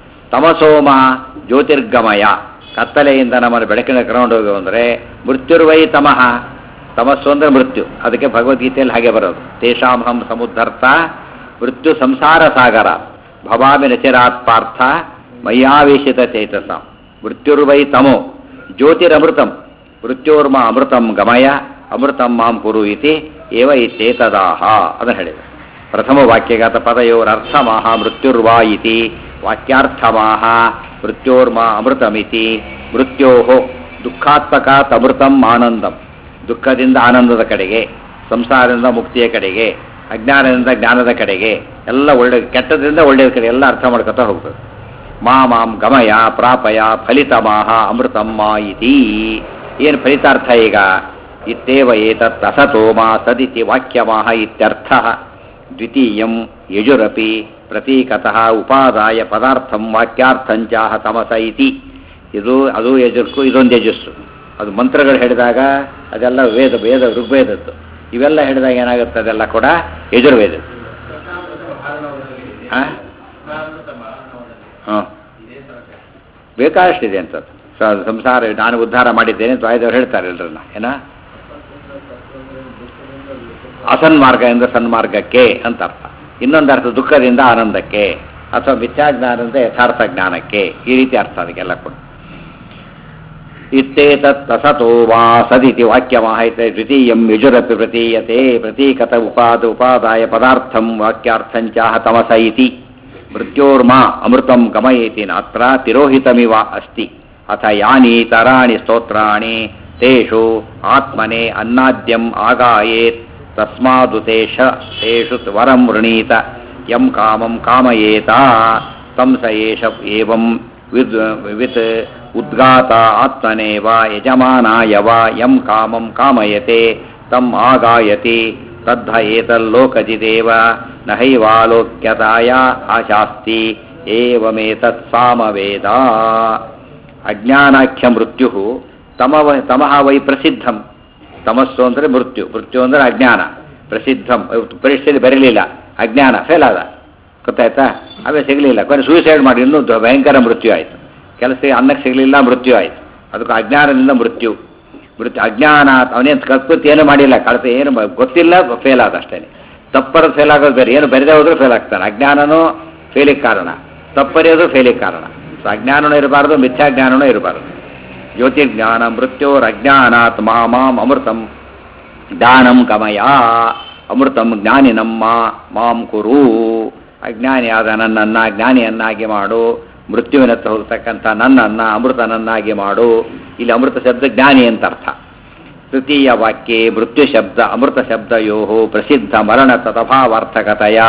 ತಮಸೋಮ ಜ್ಯೋತಿರ್ಗಮಯ ಕತ್ತಲೆಯಿಂದ ನಮ್ಮನ್ನು ಬೆಳಕಿನ ಕರ್ಕೊಂಡು ಹೋಗಿ ಅಂದರೆ ಮೃತ್ಯುರ್ವೈ ತಮಃ ತಮಸ್ಸು ಅಂದ್ರೆ ಮೃತ್ಯು ಅದಕ್ಕೆ ಭಗವದ್ಗೀತೆಯಲ್ಲಿ ಹಾಗೆ ಬರೋದು ತೇಷಾಂ ಸಮುದ್ಧರ್ಥ ಮೃತ್ಯು ಸಂಸಾರ ಸಾಗರ ಭವಾಮಿ ನಚಿರಾತ್ ಪಾರ್ಥ ಮಯ್ಯಾವೇಶಿತ ಚೇತಸ ಮೃತ್ಯುರ್ವೈ ತಮೋ ಜ್ಯೋತಿರಮೃತಂ ಮೃತ್ಯೋರ್ಮ ಅಮೃತಂ ಗಮಯ ಅಮೃತಂ ಮಾಂ ಕುರು ಇತಿ ಏವ ಇತ್ಯೇತದಾಹ ಅದನ್ನು ಹೇಳಿದೆ ಪ್ರಥಮ ವಾಕ್ಯಗತ ಪದಯೋರರ್ಥಮಾಹ ಮೃತ್ಯುರ್ವಾ ಇತಿ ವಾಕ್ಯಾರ್ಥಮಾಹ ಮೃತ್ಯೋರ್ಮ ಅಮೃತಮಿತಿ ಮೃತ್ಯೋ ದುಃಖಾತ್ಮಕಾತ್ ಅಮೃತಂ ಆನಂದಂ ದುಃಖದಿಂದ ಆನಂದದ ಕಡೆಗೆ ಸಂಸಾರದಿಂದ ಮುಕ್ತಿಯ ಕಡೆಗೆ ಅಜ್ಞಾನದಿಂದ ಜ್ಞಾನದ ಕಡೆಗೆ ಎಲ್ಲ ಒಳ್ಳೆ ಕೆಟ್ಟದ್ರಿಂದ ಒಳ್ಳೆಯ ಕಡೆ ಎಲ್ಲ ಅರ್ಥ ಮಾಡ್ಕೊತಾ ಹೋಗ್ಬೇಕು ಮಾ ಮಾಂ ಗಮಯ ಪ್ರಾಪಯ ಫಲಿತಮಾಹ ಅಮೃತಂ ಮಾ ಇತಿ ಏನು ಫಲಿತಾರ್ಥ ಈಗ ಇತ್ತೇವ ಏತತ್ ಅಸತೋ ಮಾ ಸದಿತಿ ವಾಕ್ಯಮಾಹ ಇತ್ಯರ್ಥ ದ್ವಿತೀಯಂ ಯಜುರಪಿ ಪ್ರತೀಕತಃ ಉಪಾದಾಯ ಪದಾರ್ಥಂ ವಾಕ್ಯಾರ್ಥಂಚಾಹ ತಮಸ ಇತಿ ಇದು ಅದು ಯಜುರ್ಕು ಇದೊಂದು ಯಜಸ್ಸು ಅದು ಮಂತ್ರಗಳು ಹೇಳಿದಾಗ ಅದೆಲ್ಲ ವೇದ ವೇದ ಋಗ್ವೇದದ್ದು ಇವೆಲ್ಲ ಹೇಳಿದಾಗ ಏನಾಗುತ್ತೆ ಅದೆಲ್ಲ ಕೂಡ ಯಜುರ್ವೇದ ಹಾಂ ಹಾಂ ಬೇಕಾದಷ್ಟಿದೆ ಅಂತ ಸಂಸಾರ ನಾನು ಉದ್ಧಾರ ಮಾಡಿದ್ದೇನೆ ದ್ವಾಯದವ್ರು ಹೇಳ್ತಾರೆ ಎಲ್ರನ್ನ ಏನ ಅಸನ್ಮಾರ್ಗದಿಂದ ಸನ್ಮಾರ್ಗಕ್ಕೆ ಅಂತ ಅರ್ಥ ಇನ್ನೊಂದು ಅರ್ಥ ದುಃಖದಿಂದ ಆನಂದಕ್ಕೆ ಅಥವಾ ಮಿಥ್ಯಾಜ್ಞಾನದಿಂದ ಯಥಾರ್ಥ ಜ್ಞಾನಕ್ಕೆ ಈ ರೀತಿ ಅರ್ಥ ಅದಕ್ಕೆಲ್ಲ ಕೂಡ ಇತ್ತೇತತ್ ಅಸತೋ ವಾ ಸದಿತಿ ವಾಕ್ಯಮಾಹೈತೆ ದ್ವಿತೀಯಂ ಯಜುರಪಿ ಪ್ರತೀಯತೆ ಪ್ರತೀಕತ ಉಪಾದ ಉಪಾದಾಯ ಪದಾರ್ಥಂ ವಾಕ್ಯಾರ್ಥಂಚಾಹ ತಮಸ ಇತಿ ಮೃತ್ಯೋರ್ಮಾ ಅಮೃತಂ ಗಮಯೇತಿ ನಾತ್ರ ತಿರೋಹಿತಮಿವ ಅಸ್ತಿ ಅಥ ಯಾನಿ ತರಾಣಿ ಸ್ತೋತ್ರಾಣಿ ತೇಷು ಆತ್ಮನೆ ಅನ್ನಾದ್ಯಂ ಆಗಾಯೇತ್ ತಸ್ಮಾದುತೇಷ ತೇಷು ವರಂ ವೃಣೀತ ಯಂ ಕಾಮಂ ಕಾಮಯೇತ ತಂ ಸ ಏಷ ಏವಂ ವಿದ್ ವಿತ್ ಉದ್ಗಾತ ಆತ್ಮನೇವ ಯಜಮಾನಾಯ ವ ಯಂ ಕಾಮಂ ಕಾಮಯತೆ ತಂ ಆಗಾಯತಿ ತದ್ಧ ಏತಲ್ಲೋಕಜಿದೇವ ನಹೈವಾಲೋಕ್ಯತಾಯ ಆಶಾಸ್ತಿ ಏವಮೇತತ್ ಸಾಮವೇದ ಅಜ್ಞಾನಾಖ್ಯ ಮೃತ್ಯು ತಮವ ತಮಃ ವೈ ಪ್ರಸಿದ್ಧಂ ತಮಸ್ಸು ಅಂದರೆ ಮೃತ್ಯು ಮೃತ್ಯು ಅಂದರೆ ಅಜ್ಞಾನ ಪ್ರಸಿದ್ಧಂ ಪರೀಕ್ಷೆಯಲ್ಲಿ ಬರಲಿಲ್ಲ ಅಜ್ಞಾನ ಫೇಲ್ ಆದ ಗೊತ್ತಾಯ್ತಾ ಅವೇ ಸಿಗಲಿಲ್ಲ ಕೊನೆ ಸೂಸೈಡ್ ಮಾಡಿ ಇನ್ನೂ ದೊ- ಭಯಂಕರ ಮೃತ್ಯು ಆಯಿತು ಕೆಲಸಕ್ಕೆ ಅನ್ನಕ್ಕೆ ಸಿಗಲಿಲ್ಲ ಮೃತ್ಯು ಆಯಿತು ಅದಕ್ಕೆ ಅಜ್ಞಾನದಿಂದ ಮೃತ್ಯು ಮೃತ್ಯು ಅಜ್ಞಾನ ಅವನೇನು ಕಲ್ಪತ್ತು ಏನು ಮಾಡಿಲ್ಲ ಕಳಪೆ ಏನು ಬ- ಗೊತ್ತಿಲ್ಲ ಫೇಲ್ ಆದ ಅಷ್ಟೇ ತಪ್ಪರದ ಫೇಲ್ ಆಗೋದು ಬೇರೆ ಏನು ಬರೆದೇ ಹೋದ್ರೂ ಫೇಲ್ ಆಗ್ತಾನೆ ಅಜ್ಞಾನನೂ ಫೇಲಿಗೆ ಕಾರಣ ತಪ್ಪರಿಯೋದು ಫೇಲಿಗೆ ಕಾರಣ ಸೊ ಅಜ್ಞಾನನೂ ಇರಬಾರ್ದು ಮಿಥ್ಯಾಜ್ಞಾನನೂ ಇರಬಾರ್ದು ಜ್ಯೋತಿರ್ಜ್ಞಾನ ಮೃತ್ಯೋರಜ್ಞಾನಾತ್ ಮಾಮಾಂ ಅಮೃತಂ ಜ್ಞಾನಂ ಗಮಯ ಅಮೃತಂ ಜ್ಞಾನಿನಮ್ಮ ಮಾಂ ಕುರು ಅಜ್ಞಾನಿಯಾದ ನನ್ನನ್ನ ಜ್ಞಾನಿಯನ್ನಾಗಿ ಮಾಡು ಮೃತ್ಯುವಿನತ್ತ ಹೋಗ್ತಕ್ಕಂಥ ನನ್ನನ್ನ ಅಮೃತನನ್ನಾಗಿ ಮಾಡು ಇಲ್ಲಿ ಅಮೃತ ಶಬ್ದ ಜ್ಞಾನಿ ಅಂತ ಅರ್ಥ ತೃತೀಯ ವಾಕ್ಯೆ ಮೃತ್ಯು ಶಬ್ದ ಅಮೃತ ಶಬ್ದಯೋ ಪ್ರಸಿದ್ಧ ಮರಣ ತಥಾವಾರ್ಥಕತೆಯ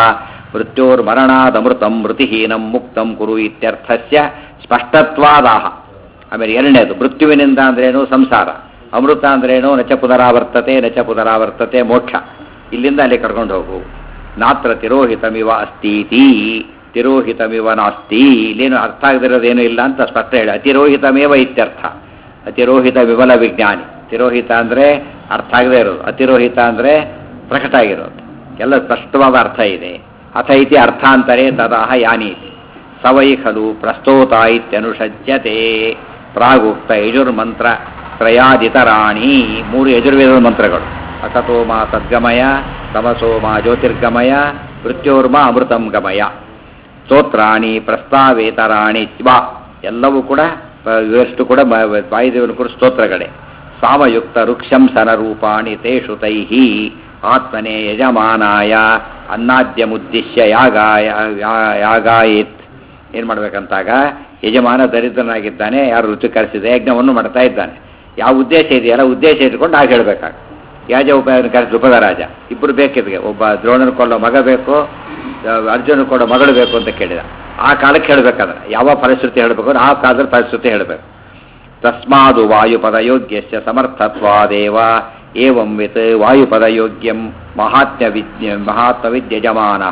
ಮೃತ್ಯೋರ್ಮರಣಾದಮೃತಂ ಮೃತಿಹೀನಂ ಮುಕ್ತಂ ಕುರು ಇತ್ಯರ್ಥಸ್ಯ ಸ್ಪಷ್ಟತ್ವಾದಾಹ ಆಮೇಲೆ ಎರಡನೇದು ಮೃತ್ಯುವಿನಿಂದ ಅಂದ್ರೇನು ಸಂಸಾರ ಅಮೃತ ಅಂದ್ರೇನು ನಚ ಪುನರಾವರ್ತತೆ ನಚ ಪುನರಾವರ್ತತೆ ಮೋಕ್ಷ ಇಲ್ಲಿಂದ ಅಲ್ಲಿ ಕರ್ಕೊಂಡು ಹೋಗು ನಾತ್ರ ತಿರೋಹಿತಮಿವ ಅಸ್ತೀತಿ ತಿರೋಹಿತಮಿವ ನಾಸ್ತಿ ಇಲ್ಲೇನು ಅರ್ಥ ಆಗದಿರೋದೇನು ಇಲ್ಲ ಅಂತ ಸ್ಪಷ್ಟ ಹೇಳಿ ಅತಿರೋಹಿತಮೇವ ಇತ್ಯರ್ಥ ಅತಿರೋಹಿತ ವಿಮಲ ವಿಜ್ಞಾನಿ ತಿರೋಹಿತ ಅಂದರೆ ಅರ್ಥ ಆಗದೆ ಇರೋದು ಅತಿರೋಹಿತ ಅಂದರೆ ಪ್ರಕಟ ಆಗಿರೋದು ಎಲ್ಲ ಸ್ಪಷ್ಟವಾದ ಅರ್ಥ ಇದೆ ಅಥ ಇತಿ ಅರ್ಥಾಂತರೇ ತದಾಹ ಯಾನೀತಿ ಸವೈ ಖಲು ಪ್ರಸ್ತೋತ ಇತ್ಯನುಷಜ್ಯತೆ ಪ್ರಾಗುಕ್ತ ಯಜುರ್ಮಂತ್ರ ತ್ರಯಾದಿತರಾಣಿ ಮೂರು ಯಜುರ್ವೇದದ ಮಂತ್ರಗಳು ಅಸತೋಮ ಸದ್ಗಮಯ ತಮಸೋಮ ಜ್ಯೋತಿರ್ಗಮಯ ಮೃತ್ಯೋರ್ಮ ಅಮೃತಂ ಗಮಯ ಸ್ತೋತ್ರಾಣಿ ಪ್ರಸ್ತಾವೇತರಾಣಿ ವಾ ಎಲ್ಲವೂ ಕೂಡ ಆ, ಇವೆಷ್ಟು ಕೂಡ ಮ- ವಾಯುದೇವನ ಕೂಡ ಸ್ತೋತ್ರಗಳೇ ಸಾಮಯುಕ್ತ ರುಕ್ಷಂಸನ ರೂಪಾಣಿ ತೇಷು ತೈಹಿ ಆತ್ಮನೆ ಯಜಮಾನಾಯ ಅನ್ನಾದ್ಯಮುದ್ದೇಶ್ಯ ಯಾಗಾಯ ಯಾ- ಯಾಗಾಯಿತ್ ಏನು ಮಾಡ್ಬೇಕಂತಾಗ ಯಜಮಾನ ದರಿದ್ರನಾಗಿದ್ದಾನೆ ಯಾರು ಋತು ಕರೆಸಿದೆ ಯಜ್ಞವನ್ನು ಮಾಡ್ತಾ ಇದ್ದಾನೆ ಯಾವ ಉದ್ದೇಶ ಇದೆಯಲ್ಲ ಉದ್ದೇಶ ಇಟ್ಕೊಂಡು ಆಗ ಹೇಳ್ಬೇಕಾಗ ಯಾಜ ಉಪಾಯನ ಕರೆಸಿ ಉಪದ ರಾಜ ಇಬ್ಬರು ಬೇಕಿದ್ಗೆ ಒಬ್ಬ ದ್ರೋಣನ ಕೊಡೋ ಮಗ ಬೇಕು ಅರ್ಜುನ ಕೊಡೋ ಮಗಳು ಬೇಕು ಅಂತ ಕೇಳಿದ ಆ ಕಾಲಕ್ಕೆ ಹೇಳ್ಬೇಕಾದ್ರೆ ಯಾವ ಫಲಶ್ರುತಿ ಹೇಳಬೇಕು ಆ ಕಾಲದಲ್ಲಿ ಫಲಶ್ರುತಿ ಹೇಳಬೇಕು ತಸ್ಮಾದು ವಾಯುಪದ ಯೋಗ್ಯಸ್ಯ ಸಮರ್ಥತ್ವಾದೇವ ಏವಂ ವಿತ್ ವಾಯುಪದ ಯೋಗ್ಯಂ ಮಹಾತ್ಮ್ಯ ವಿದ್ಯ ಮಹಾತ್ಮ ವಿದ್ಯಜಮಾನ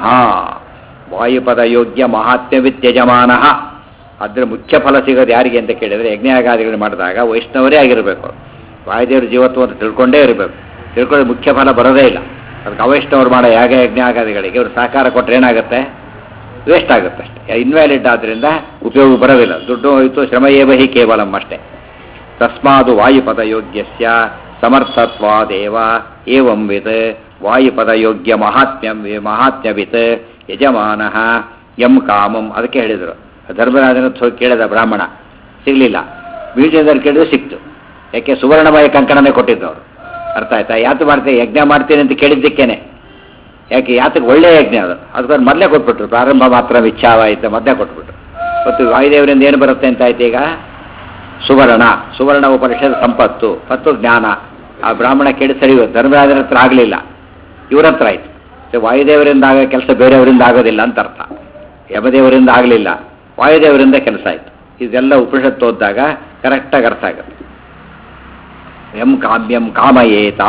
ವಾಯುಪದ ಯೋಗ್ಯ ಮಹಾತ್ಮ್ಯ ವಿದ್ಯಜಮಾನ ಅದ್ರ ಮುಖ್ಯ ಫಲ ಸಿಗೋದು ಯಾರಿಗೆ ಅಂತ ಕೇಳಿದರೆ ಯಜ್ಞಯಾಗಾದಿಗಳು ಮಾಡಿದಾಗ ವೈಷ್ಣವರೇ ಆಗಿರಬೇಕು ವಾಯುದೇವ್ರ ಜೀವತ್ವ ಅಂತ ತಿಳ್ಕೊಂಡೇ ಇರಬೇಕು ತಿಳ್ಕೊಂಡ್ರೆ ಮುಖ್ಯ ಫಲ ಬರೋದೇ ಇಲ್ಲ ಅದಕ್ಕೆ ಅವೈಷ್ಣವರು ಮಾಡೋ ಯಾಗ ಯಜ್ಞಾಗಾದಿಗಳಿಗೆ ಇವರು ಸಹಕಾರ ಕೊಟ್ಟರೆ ಏನಾಗುತ್ತೆ ವೇಸ್ಟ್ ಆಗುತ್ತೆ ಅಷ್ಟೇ ಇನ್ವ್ಯಾಲಿಡ್ ಆದ್ದರಿಂದ ಉಪಯೋಗ ಬರೋದಿಲ್ಲ ದುಡ್ಡು ಹೋಯಿತು ಶ್ರಮ ಏವ ಹಿ ಕೇವಲಂ ಅಷ್ಟೇ ತಸ್ಮಾದು ವಾಯುಪದ ಯೋಗ್ಯಸ್ಯ ಸಮರ್ಥತ್ವಾದೇವ ಏವಂ ವಿತ್ ವಾಯುಪದ ಯೋಗ್ಯ ಮಹಾತ್ಮ್ಯಂ ಮಹಾತ್ಮ್ಯವಿತ್ ಯಜಮಾನ ಯಂ ಕಾಮಂ ಅದಕ್ಕೆ ಹೇಳಿದರು ಧರ್ಮರಾಜನ ಹೋಗಿ ಕೇಳಿದ ಬ್ರಾಹ್ಮಣ ಸಿಗಲಿಲ್ಲ ಬೀಜದಲ್ಲಿ ಕೇಳಿದ್ರೆ ಸಿಕ್ತು ಯಾಕೆ ಸುವರ್ಣಮಯ ಕಂಕಣನೇ ಕೊಟ್ಟಿದ್ದವರು ಅರ್ಥ ಆಯ್ತಾ ಯಾತು ಮಾಡ್ತೀನಿ ಯಜ್ಞ ಮಾಡ್ತೀನಿ ಅಂತ ಕೇಳಿದ್ದಕ್ಕೇನೆ ಯಾಕೆ ಯಾತಕ್ಕೆ ಒಳ್ಳೆಯ ಯಜ್ಞ ಅದು ಅದಕ್ಕೊಂದು ಮೊದಲೇ ಕೊಟ್ಬಿಟ್ರು ಪ್ರಾರಂಭ ಮಾತ್ರ ವಿಚ್ಛಾವಾಯಿತು ಮೊದಲೇ ಕೊಟ್ಬಿಟ್ರು ಮತ್ತು ವಾಯುದೇವರಿಂದ ಏನು ಬರುತ್ತೆ ಅಂತ ಆಯ್ತು ಈಗ ಸುವರ್ಣ ಸುವರ್ಣ ಉಪನಿಷತ್ ಸಂಪತ್ತು ಮತ್ತು ಜ್ಞಾನ ಆ ಬ್ರಾಹ್ಮಣ ಕೇಳಿ ಸರಿ ಧರ್ಮರಾಜರ ಹತ್ರ ಆಗಲಿಲ್ಲ ಇವ್ರ ಹತ್ರ ಆಯ್ತು ಸೊ ವಾಯುದೇವರಿಂದ ಆಗೋ ಕೆಲಸ ಬೇರೆಯವರಿಂದ ಆಗೋದಿಲ್ಲ ಅಂತ ಅರ್ಥ ಯಮದೇವರಿಂದ ಆಗಲಿಲ್ಲ ವಾಯುದೇವರಿಂದ ಕೆಲಸ ಆಯಿತು ಇದೆಲ್ಲ ಉಪನಿಷತ್ತು ಓದಿದಾಗ ಕರೆಕ್ಟಾಗಿ ಅರ್ಥ ಆಗುತ್ತೆ ಎಂ ಕಾಮ್ಯಂ ಕಾಮಯೇತ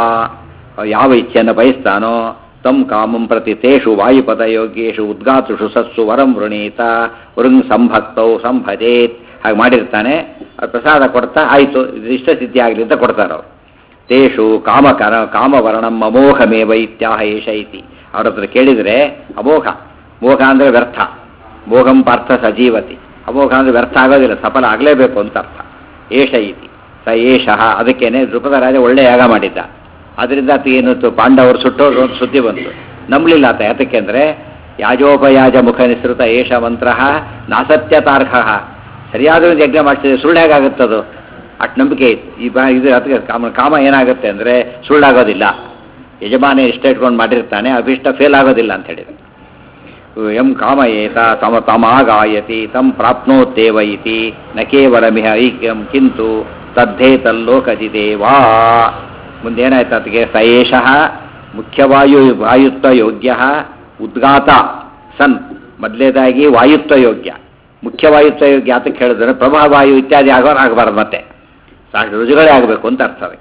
ಯಾವ ಇಚ್ಛೆಯನ್ನು ಬಯಸ್ತಾನೋ ತಂ ಕಾಮಂ ಪ್ರತಿ ತೇಷು ವಾಯುಪದ ಯೋಗ್ಯೇಶು ಉದ್ಗಾತೃಷು ಸತ್ಸು ವರಂ ವೃಣೀತ ವೃಂಗ್ ಸಂಭಕ್ತೌ ಸಂಭಜೇತ್ ಹಾಗೆ ಮಾಡಿರ್ತಾನೆ ಅದು ಪ್ರಸಾದ ಕೊಡ್ತಾ ಆಯಿತು ಇದು ಇಷ್ಟ ಸಿದ್ಧಿ ಆಗಲಿ ಅಂತ ಕೊಡ್ತಾರೆ ಅವರು ತೇಷು ಕಾಮಕರ ಕಾಮವರ್ಣಂ ಅಮೋಘಮೇವ ಇತ್ಯಾಹ ಏಷ ಇತಿ ಅವ್ರ ಹತ್ರ ಕೇಳಿದರೆ ಅಮೋಘ ಮೋಘ ಅಂದರೆ ವ್ಯರ್ಥ ಮೋಘಂ ಪಾರ್ಥ ಸಜೀವತಿ ಅಮೋಘ ಅಂದರೆ ವ್ಯರ್ಥ ಆಗೋದಿಲ್ಲ ಸಫಲ ಆಗಲೇಬೇಕು ಅಂತ ಅರ್ಥ ಏಷ ಇತಿ ಸ ಏಷಃ ಅದಕ್ಕೇನೆ ದೃಪದ ರಾಜ ಒಳ್ಳೆ ಯಾಗ ಮಾಡಿದ್ದ ಅದರಿಂದ ಆತ ಏನು ತು- ಪಾಂಡವರು ಸುಟ್ಟೋರು ಅಂತ ಸುದ್ದಿ ಬಂತು ನಂಬಲಿಲ್ಲ ಆತ ಯಾತಕ್ಕೆ ಅಂದರೆ ಯಾಜೋಪಯಾಜ ಮುಖ ನಿಸೃತ ಏಷ ಮಂತ್ರ ನಾಸತ್ಯತಾರ್ಹ ಸರಿಯಾದ ಒಂದು ಯಜ್ಞ ಮಾಡಿಸಿದ್ರೆ ಸುಳ್ಳು ಹೇಗಾಗುತ್ತದು ಅಟ್ ನಂಬಿಕೆ ಇತ್ತು ಈ ಬಾ ಇದು ಅದಕ್ಕೆ ಕಾಮ ಕಾಮ ಏನಾಗುತ್ತೆ ಅಂದರೆ ಸುಳ್ಳಾಗೋದಿಲ್ಲ ಯಜಮಾನ ಇಷ್ಟ ಇಟ್ಕೊಂಡು ಮಾಡಿರ್ತಾನೆ ಅಭಿಷ್ಟ ಫೇಲ್ ಆಗೋದಿಲ್ಲ ಅಂತ ಹೇಳಿದ್ರು ಎಂ ಕಾಮಯೇತ ತಮ ತಮಾಗಾಯತಿ ತಂ ಪ್ರಾಪ್ನೋತ್ತೇವ ಇತಿ ನ ಕೇವಲಮಿಹ ಐಕ್ಯಂ ಕಿಂತು ತದ್ದೇತಲ್ಲೋಕಜಿದೇವಾ ಮುಂದೇನಾಯ್ತು ಅದಕ್ಕೆ ಸ ಏಷಃ ಮುಖ್ಯವಾಯು ವಾಯುತ್ವ ಯೋಗ್ಯ ಉದ್ಗಾತ ಸನ್ ಮೊದಲೇದಾಗಿ ವಾಯುತ್ವ ಯೋಗ್ಯ ಮುಖ್ಯವಾಯುತ್ವ ಯೋಗ್ಯ ಯಾತಕ್ಕೆ ಹೇಳಿದ್ರೆ ಪ್ರಭಾವಾಯು ಇತ್ಯಾದಿ ಆಗೋರು ಆಗಬಾರ್ದು ಮತ್ತೆ ಸಾಕು ರುಜುಗಳೇ ಆಗಬೇಕು ಅಂತ ಅರ್ಥ ಅದಕ್ಕೆ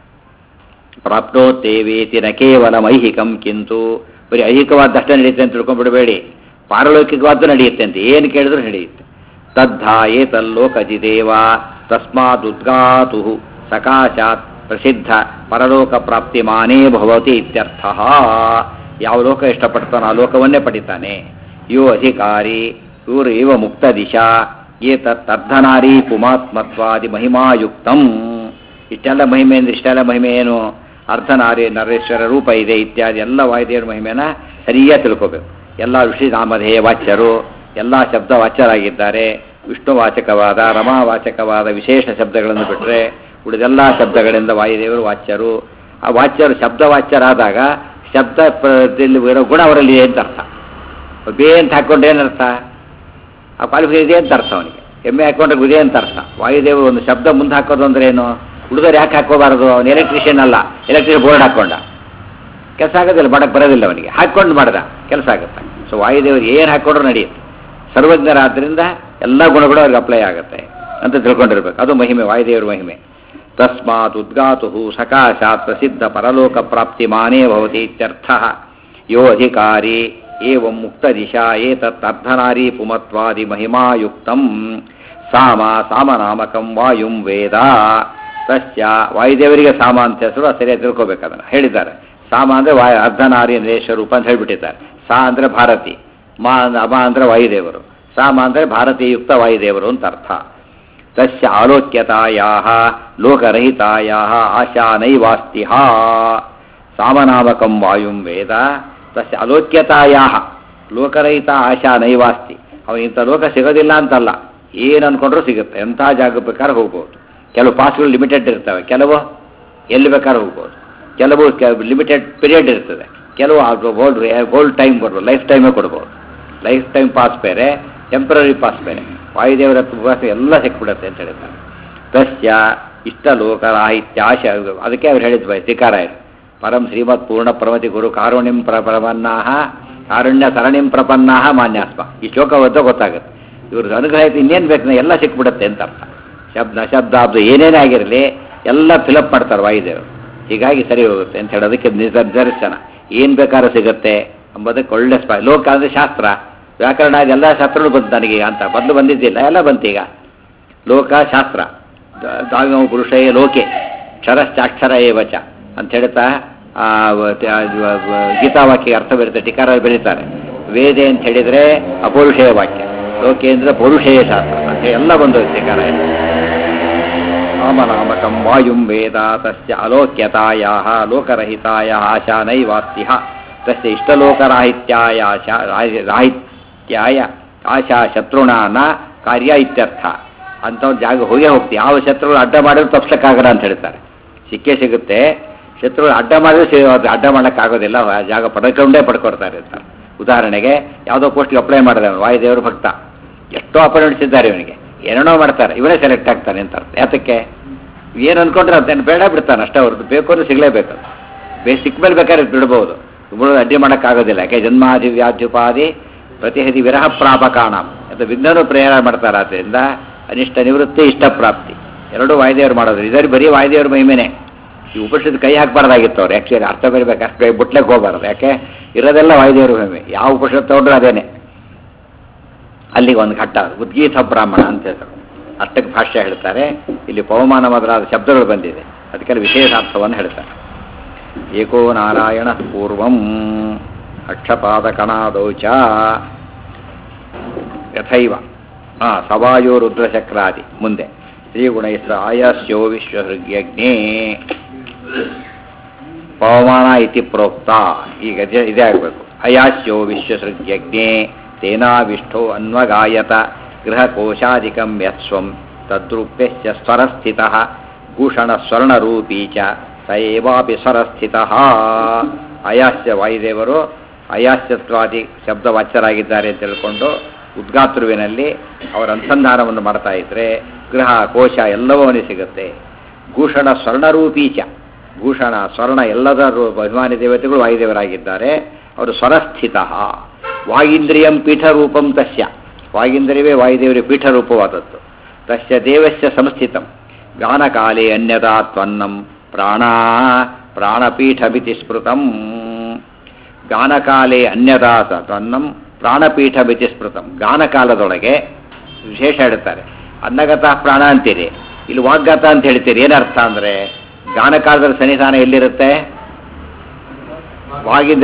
ಪ್ರಾಪ್ನೋತ್ತೇವೇತಿ ನ ಕೇವಲ ಐಹಿಕಂ ಕಿಂತು ಬರೀ ಐಹಿಕವಾದಷ್ಟೇ ನಡೆಯುತ್ತೆ ಅಂತ ತಿಳ್ಕೊಂಡ್ಬಿಡಬೇಡಿ ಪಾರಲೌಕಿಕವಾದ್ದು ನಡೆಯುತ್ತೆ ಅಂತ ಏನು ಕೇಳಿದ್ರು ನಡೆಯುತ್ತೆ ತದ್ಧಾ ಏತಲ್ಲೋಕಜಿದೇವ ತಸ್ಮಾತ್ ಉದ್ಗಾತು ಸಕಾಶಾತ್ ಪ್ರಸಿದ್ಧ ಪರಲೋಕ ಪ್ರಾಪ್ತಿ ಮಾನೇ ಭವತಿ ಇತ್ಯರ್ಥ ಯಾವ ಲೋಕ ಇಷ್ಟಪಡ್ತಾನೋ ಆ ಲೋಕವನ್ನೇ ಪಡಿತಾನೆ ಯೋ ಅಧಿಕಾರಿ ಇವರು ಇವ ಮುಕ್ತ ದಿಶಾ ಏತತ್ತರ್ಧನಾರಿ ಪುಮಾತ್ಮತ್ವಾದಿ ಮಹಿಮಾಯುಕ್ತಂ ಇಷ್ಟೆಲ್ಲ ಮಹಿಮೆ ಅಂದ್ರೆ ಇಷ್ಟೆಲ್ಲ ಮಹಿಮೆ ಏನು ಅರ್ಧನಾರಿ ನರೇಶ್ವರ ರೂಪ ಇದೆ ಇತ್ಯಾದಿ ಎಲ್ಲ ವಾಯುದೇವರ ಮಹಿಮೆನ ಸರಿಯಾಗಿ ತಿಳ್ಕೋಬೇಕು ಎಲ್ಲ ಋಷಿ ನಾಮಧೇಯ ವಾಚ್ಯರು ಎಲ್ಲ ಶಬ್ದ ವಾಚ್ಯರಾಗಿದ್ದಾರೆ ವಿಷ್ಣುವಾಚಕವಾದ ರಮಾವಾಚಕವಾದ ವಿಶೇಷ ಶಬ್ದಗಳನ್ನು ಬಿಟ್ಟರೆ ಉಳಿದೆಲ್ಲ ಶಬ್ದಗಳಿಂದ ವಾಯುದೇವರು ವಾಚ್ಯರು ಆ ವಾಚ್ಯರು ಶಬ್ದ ವಾಚ್ಯರಾದಾಗ ಶಬ್ದ ಪ್ರದಲ್ಲಿ ಇರೋ ಗುಣ ಅವರಲ್ಲಿ ಇದೆ ಅಂತ ಅರ್ಥ ಬೇ ಅಂತ ಹಾಕ್ಕೊಂಡ್ರೆ ಏನರ್ಥ ಆ ಕ್ವಾಲಿಫಿಕೇಶನ್ ಇದೆ ಅಂತ ಅರ್ಥ ಅವನಿಗೆ ಎಮ್ಮೆ ಹಾಕೊಂಡ್ರೆ ಇದೆ ಅಂತ ಅರ್ಥ ವಾಯುದೇವರು ಒಂದು ಶಬ್ದ ಮುಂದೆ ಹಾಕೋದು ಅಂದ್ರೆ ಏನು ಹುಡುಗರು ಯಾಕೆ ಹಾಕೋಬಾರದು ಅವನು ಎಲೆಕ್ಟ್ರಿಷಿಯನ್ ಅಲ್ಲ ಎಲೆಕ್ಟ್ರಿಕ್ ಬೋರ್ಡ್ ಹಾಕೊಂಡ ಕೆಲಸ ಆಗೋದಿಲ್ಲ ಮಾಡಕ್ಕೆ ಬರೋದಿಲ್ಲ ಅವನಿಗೆ ಹಾಕ್ಕೊಂಡು ಮಾಡ್ದ ಕೆಲಸ ಆಗುತ್ತೆ ಸೊ ವಾಯುದೇವರು ಏನು ಹಾಕ್ಕೊಂಡ್ರು ನಡೆಯುತ್ತೆ ಸರ್ವಜ್ಞರಾದ್ರಿಂದ ಎಲ್ಲ ಗುಣಗಳು ಅವ್ರಿಗೆ ಅಪ್ಲೈ ಆಗುತ್ತೆ ಅಂತ ತಿಳ್ಕೊಂಡಿರ್ಬೇಕು ಅದು ಮಹಿಮೆ ವಾಯುದೇವರ ಮಹಿಮೆ ತಸ್ಮಾತ್ ಉದ್ಗಾತು ಸಕಾಶಾತ್ ಪ್ರಸಿದ್ಧ ಪರಲೋಕ ಪ್ರಾಪ್ತಿ ಮಾನೇ ಭವತಿ ಇತ್ಯರ್ಥ ಯೋ ಅಧಿಕಾರಿ ಏವಂ ಮುಕ್ತ ದಿಶಾ ಏತತ್ ಅರ್ಧನಾರಿ ಪುಮತ್ವಾದಿ ಮಹಿಮಾಯುಕ್ತಂ ಸಾಮ ಸಾಮನಾಮಕಂ ವಾಯುಂ ವೇದ ತಸ್ಯ ವಾಯುದೇವರಿಗೆ ಸಾಮ ಅಂತ ಹೆಸರು ಸರಿಯಾಗಿ ತಿಳ್ಕೊಬೇಕು ಅದನ್ನು ಹೇಳಿದ್ದಾರೆ ಸಾಮ ಅಂದರೆ ವಾಯು ಅರ್ಧನಾರಿ ನೇಶ್ವರೂಪ ಅಂತ ಹೇಳಿಬಿಟ್ಟಿದ್ದಾರೆ ಸಾ ಅಂದರೆ ಭಾರತಿ ಮಾ ಅಮ ಅಂದರೆ ವಾಯುದೇವರು ಸಾಮ ಅಂದರೆ ಭಾರತೀಯುಕ್ತ ವಾಯುದೇವರು ಅಂತ ಅರ್ಥ ತಸ್ಯ ಆಲೋಕ್ಯತಾಯಾ ಲೋಕರಹಿತಾಯಾ ಆಶಾ ನೈವಾಸ್ತಿ ಸಾಮನಾಮಕಂ ವಾಯುಂ ವೇದ ತಸ್ಯ ಅಲೋಕ್ಯತಾಯಾ ಲೋಕರಹಿತ ಆಶಾ ನೈವಾಸ್ತಿ ಅವನು ಇಂಥ ಲೋಕ ಸಿಗೋದಿಲ್ಲ ಅಂತಲ್ಲ ಏನು ಅನ್ಕೊಂಡ್ರೂ ಸಿಗುತ್ತೆ ಎಂಥ ಜಾಗ ಬೇಕಾದ್ರೆ ಹೋಗ್ಬೋದು ಕೆಲವು ಪಾಸ್ಗಳು ಲಿಮಿಟೆಡ್ ಇರ್ತವೆ ಕೆಲವು ಎಲ್ಲಿ ಬೇಕಾದ್ರೆ ಹೋಗ್ಬೋದು ಕೆಲವು ಲಿಮಿಟೆಡ್ ಪೀರಿಯಡ್ ಇರ್ತದೆ ಕೆಲವು ಗೋಲ್ಡ್ ಗೋಲ್ಡ್ ಟೈಮ್ ಕೊಡ್ಬೋದು ಲೈಫ್ ಟೈಮೇ ಕೊಡ್ಬೋದು ಲೈಫ್ ಟೈಮ್ ಪಾಸ್ ಬೇರೆ ಟೆಂಪ್ರರಿ ಪಾಸ್ ಬೇರೆ ವಾಯುದೇವರ ಪಾಸ್ ಎಲ್ಲ ಸಿಕ್ಬಿಡುತ್ತೆ ಅಂತ ಹೇಳಿದ್ದಾರೆ ತಸ್ಯ ಇಷ್ಟ ಲೋಕರಾಹಿತ್ಯಾಶ ಅದಕ್ಕೆ ಅವ್ರು ಹೇಳಿದ್ ಬೈ ತ್ರಿಕಾರಾಯರು ಪರಂ ಶ್ರೀಮತ್ ಪೂರ್ಣ ಪ್ರಮತಿ ಗುರು ಕಾರುಣ್ಯಂ ಪ್ರಪನ್ನಾಹ ಕಾರುಣ್ಯ ಸರಣಿಂ ಪ್ರಪನ್ನಾಹ ಮಾನ್ಯಾಸ್ಮ ಈ ಶ್ಲೋಕ ಓದೋ ಗೊತ್ತಾಗುತ್ತೆ ಇವ್ರದ್ದು ಅನುಗ್ರಹ ಐತೆ ಇನ್ನೇನು ಬೇಕು ಎಲ್ಲ ಸಿಕ್ಬಿಡುತ್ತೆ ಅಂತ ಅರ್ಥ ಶಬ್ದ ಶಬ್ದಾಬ್ದ ಏನೇನೇ ಆಗಿರಲಿ ಎಲ್ಲ ಫಿಲಪ್ ಮಾಡ್ತಾರೆ ವಾಯುದೇವರು ಹೀಗಾಗಿ ಸರಿ ಹೋಗುತ್ತೆ ಅಂತ ಹೇಳೋದಕ್ಕೆ ನಿಜ- ನಿದರ್ಶನ ಏನು ಬೇಕಾದ್ರೂ ಸಿಗುತ್ತೆ ಎಂಬುದಕ್ಕೆ ಒಳ್ಳೆ ಸ್ಪ ಲೋಕ ಅಂದರೆ ಶಾಸ್ತ್ರ ವ್ಯಾಕರಣ ಇದೆಲ್ಲ ಶಾಸ್ತ್ರಗಳು ಬಂತು ನನಗೆ ಅಂತ ಮೊದಲು ಬಂದಿದ್ದಿಲ್ಲ ಎಲ್ಲ ಬಂತೀಗ ಲೋಕ ಶಾಸ್ತ್ರ ದ- ದಾವಿಮ ಪುರುಷೇ ಲೋಕೆ ಕ್ಷರಶ್ಚಾಕ್ಷರ ಏವಚ ಅಂತ ಹೇಳ್ತಾ ಆ, ವ- ತ- ಆ, ವ- ವ- ಗೀತಾವಾಕ್ಯ ಅರ್ಥ ಬರುತ್ತೆ ಟಿಕಾರ ಬೆಳೀತಾರೆ ವೇದೆ ಅಂತ ಹೇಳಿದರೆ ಅಪೌರುಷೇಯ ವಾಕ್ಯ ಲೋಕೆ ಅಂದರೆ ಪೌರುಷೇಯ ಶಾಸ್ತ್ರ ಅಂತ ಎಲ್ಲ ಬಂದು ಟಿಕಾರ ನಾಮನಾಮಕಂ ವಾಯುಂ ವೇದ ತಸ್ಯ ಅಲೋಕ್ಯತಾಯ ಲೋಕರಹಿತಾಯ ಆಶಾ ನೈವಾಸ್ತಿಹ ತಸ್ಯ ಇಷ್ಟಲೋಕರಾಹಿತ್ಯಾಯ ಆಶಾ ರಾಹಿ- ರಾಹಿತ್ಯಾಯ ಆಶಾ ಶತ್ರುಣಾನ ಕಾರ್ಯ ಇತ್ಯರ್ಥ ಅಂಥವ್ರ ಜಾಗ ಹೋಗೇ ಹೋಗ್ತಿ ಯಾವ ಶತ್ರುಗಳು ಅಡ್ಡ ಮಾಡಿದ್ರು ತಪ್ಸಕ್ಕಾಗಲ್ಲ ಅಂತ ಹೇಳ್ತಾರೆ ಸಿಕ್ಕೇ ಸಿಗುತ್ತೆ ಶತ್ರುಗಳು ಅಡ್ಡ ಮಾಡಿದ್ರೆ ಸಿ- ಅದು ಅಡ್ಡ ಮಾಡೋಕ್ಕಾಗೋದಿಲ್ಲ ಆ ಜಾಗ ಪಡ್ಕೊಂಡೇ ಪಡ್ಕೊಡ್ತಾರೆ ಅಂತಾರೆ ಉದಾಹರಣೆಗೆ ಯಾವುದೋ ಪೋಸ್ಟ್ಗೆ ಅಪ್ಲೈ ಮಾಡಿದೆ ಅವನು ವಾಯುದೇವರು ಭಕ್ತ ಎಷ್ಟೋ ಅಪಾಯಿಂಟ್ಸ್ ಇದ್ದಾರೆ ಇವನಿಗೆ ಏನೇನೋ ಮಾಡ್ತಾರೆ ಇವರೇ ಸೆಲೆಕ್ಟ್ ಆಗ್ತಾನೆ ಅಂತ ಅರ್ಥ ಯಾತಕ್ಕೆ ಏನು ಅನ್ಕೊಂಡ್ರೆ ಅದನ್ನು ಬೇಡ ಬಿಡ್ತಾನೆ ಅಷ್ಟೇ ಅವ್ರದ್ದು ಬೇಕು ಅಂದ್ರೆ ಸಿಗಲೇಬೇಕು ಬೇ ಸಿಕ್ಕ ಮೇಲೆ ಬೇಕಾದ್ರೆ ಬಿಡ್ಬೋದು ಬಿಡೋದು ಅಡ್ಡಿ ಮಾಡೋಕ್ಕಾಗೋದಿಲ್ಲ ಯಾಕೆ ಜನ್ಮಾದಿ ವ್ಯಾಧ್ಯುಪಾದಿ ಪ್ರತಿಹತಿ ವಿರಹ ಪ್ರಾಪಕಾಣ ಅಂತ ವಿಘ್ನರು ಪ್ರೇರಣೆ ಮಾಡ್ತಾರೆ ಆದ್ದರಿಂದ ಅನಿಷ್ಟ ನಿವೃತ್ತಿ ಇಷ್ಟ ಪ್ರಾಪ್ತಿ ಎರಡೂ ವಾಯುದೇವರು ಮಾಡೋದು ಇದರಲ್ಲಿ ಬರೀ ವಾಯುದೇವ್ರ ಮಹಿಮೆನೆ ಈ ಉಪನಿಷತ್ ಕೈ ಹಾಕಬಾರ್ದಾಗಿತ್ತು ಅವ್ರು ಆ್ಯಕ್ಚುಲಿ ಅರ್ಥ ಬರಬೇಕು ಅಷ್ಟು ಬುಟ್ಲೆಗೆ ಹೋಗಬಾರ್ದು ಯಾಕೆ ಇರೋದೆಲ್ಲ ವಾಯುದೇವ್ರ ಮಹಿಮೆ ಯಾವ ಉಪನಿಷತ್ ತಗೊಂಡ್ರೆ ಅದೇನೆ ಅಲ್ಲಿಗೆ ಒಂದು ಘಟ್ಟ ಉದ್ಗೀತ ಬ್ರಾಹ್ಮಣ ಅಂತ ಹೆಸರು ಅಷ್ಟಕ್ಕೆ ಭಾಷ್ಯ ಹೇಳ್ತಾರೆ ಇಲ್ಲಿ ಪವಮಾನ ಮೊದಲಾದ ಶಬ್ದಗಳು ಬಂದಿದೆ ಅದಕ್ಕೆಲ್ಲ ವಿಶೇಷಾರ್ಥವನ್ನು ಹೇಳ್ತಾರೆ ಏಕೋ ನಾರಾಯಣ ಪೂರ್ವಂ ಅಕ್ಷಪಾದಕಣಾದೌ ಚ ಯಥೈವ ಹಾ ಸವಾಯೋ ರುದ್ರಚಕ್ರಾದಿ ಮುಂದೆ ಶ್ರೀಗುಣೈಸ್ರ ಆಯಾಸ್ಯೋ ವಿಶ್ವಹೃಗ್ಯಜ್ಞೇ ಪವಮಾನ ಇತಿ ಪ್ರೋಕ್ತ ಈಗ ಇದೇ- ಇದೇ ಆಗಬೇಕು ಅಯಾಸ್ಯೋ ವಿಶ್ವಸೃಗ್ಯಜ್ಞೆ ತೇನಾವಿಷ್ಟೋ ಅನ್ವಗಾಯತ ಗೃಹಕೋಶಾದಿಕಂ ಯತ್ಸ್ವಂ ತದ್ರೂಪ್ಯಸ್ಯ ಸ್ವರಸ್ಥಿತಃ ಭೂಷಣ ಸ್ವರ್ಣರೂಪೀ ಚ ಸ ಏವಾಪಿ ಸ್ವರಸ್ಥಿತಃ ಅಯಾಸ್ಯ ವಾಯುದೇವರು ಅಯಾಸ್ಯತ್ವಾದಿ ಶಬ್ದವಾಚ್ಯರಾಗಿದ್ದಾರೆ ಅಂತ ತಿಳ್ಕೊಂಡು ಉದ್ಗಾತೃವಿನಲ್ಲಿ ಅವರ ಅನುಸಂಧಾನವನ್ನು ಮಾಡ್ತಾ ಇದ್ರೆ ಗೃಹ ಕೋಶ ಎಲ್ಲವೂ ಅವನಿಗೆ ಸಿಗುತ್ತೆ ಭೂಷಣ ಸ್ವರ್ಣರೂಪೀಚ ಭೂಷಣ ಸ್ವರ್ಣ ಎಲ್ಲದ ರೂ- ಅಭಿಮಾನಿ ದೇವತೆಗಳು ವಾಯುದೇವರಾಗಿದ್ದಾರೆ ಅವರು ಸ್ವರಸ್ಥಿತ ವಾಗೀಂದ್ರಿಯಂ ಪೀಠರೂಪಂ ತಸ್ಯ ವಾಗೀಂದ್ರಿಯವೇ ವಾಯುದೇವರಿಗೆ ಪೀಠರೂಪವಾದದ್ದು ತಸ್ಯ ದೇವಸ್ಯ ಸಂಸ್ಥಿತಂ ಗಾನಕಾಲೇ ಅನ್ಯತಾ ತ್ವನ್ನಂ ಪ್ರಾಣ ಪ್ರಾಣಪೀಠಮಿತಿ ಸ್ಮೃತಂ ಗಾನಕಾಲೇ ಅನ್ಯತಾ ಸ ತ್ವನ್ನಂ ಪ್ರಾಣಪೀಠಮಿತಿ ಸ್ಮೃತಂ ಗಾನಕಾಲದೊಳಗೆ ವಿಶೇಷ ಹೇಳ್ತಾರೆ ಅನ್ನಗತ ಪ್ರಾಣ ಅಂತೀರಿ ಇಲ್ಲಿ ವಾಗ್ಗತ ಅಂತ ಹೇಳ್ತೀರಿ ಏನರ್ಥ ಅಂದರೆ ಗಾನಕಾಲದ ಸನ್ನಿಧಾನ ಎಲ್ಲಿರುತ್ತೆ ವಾಗಿಂದ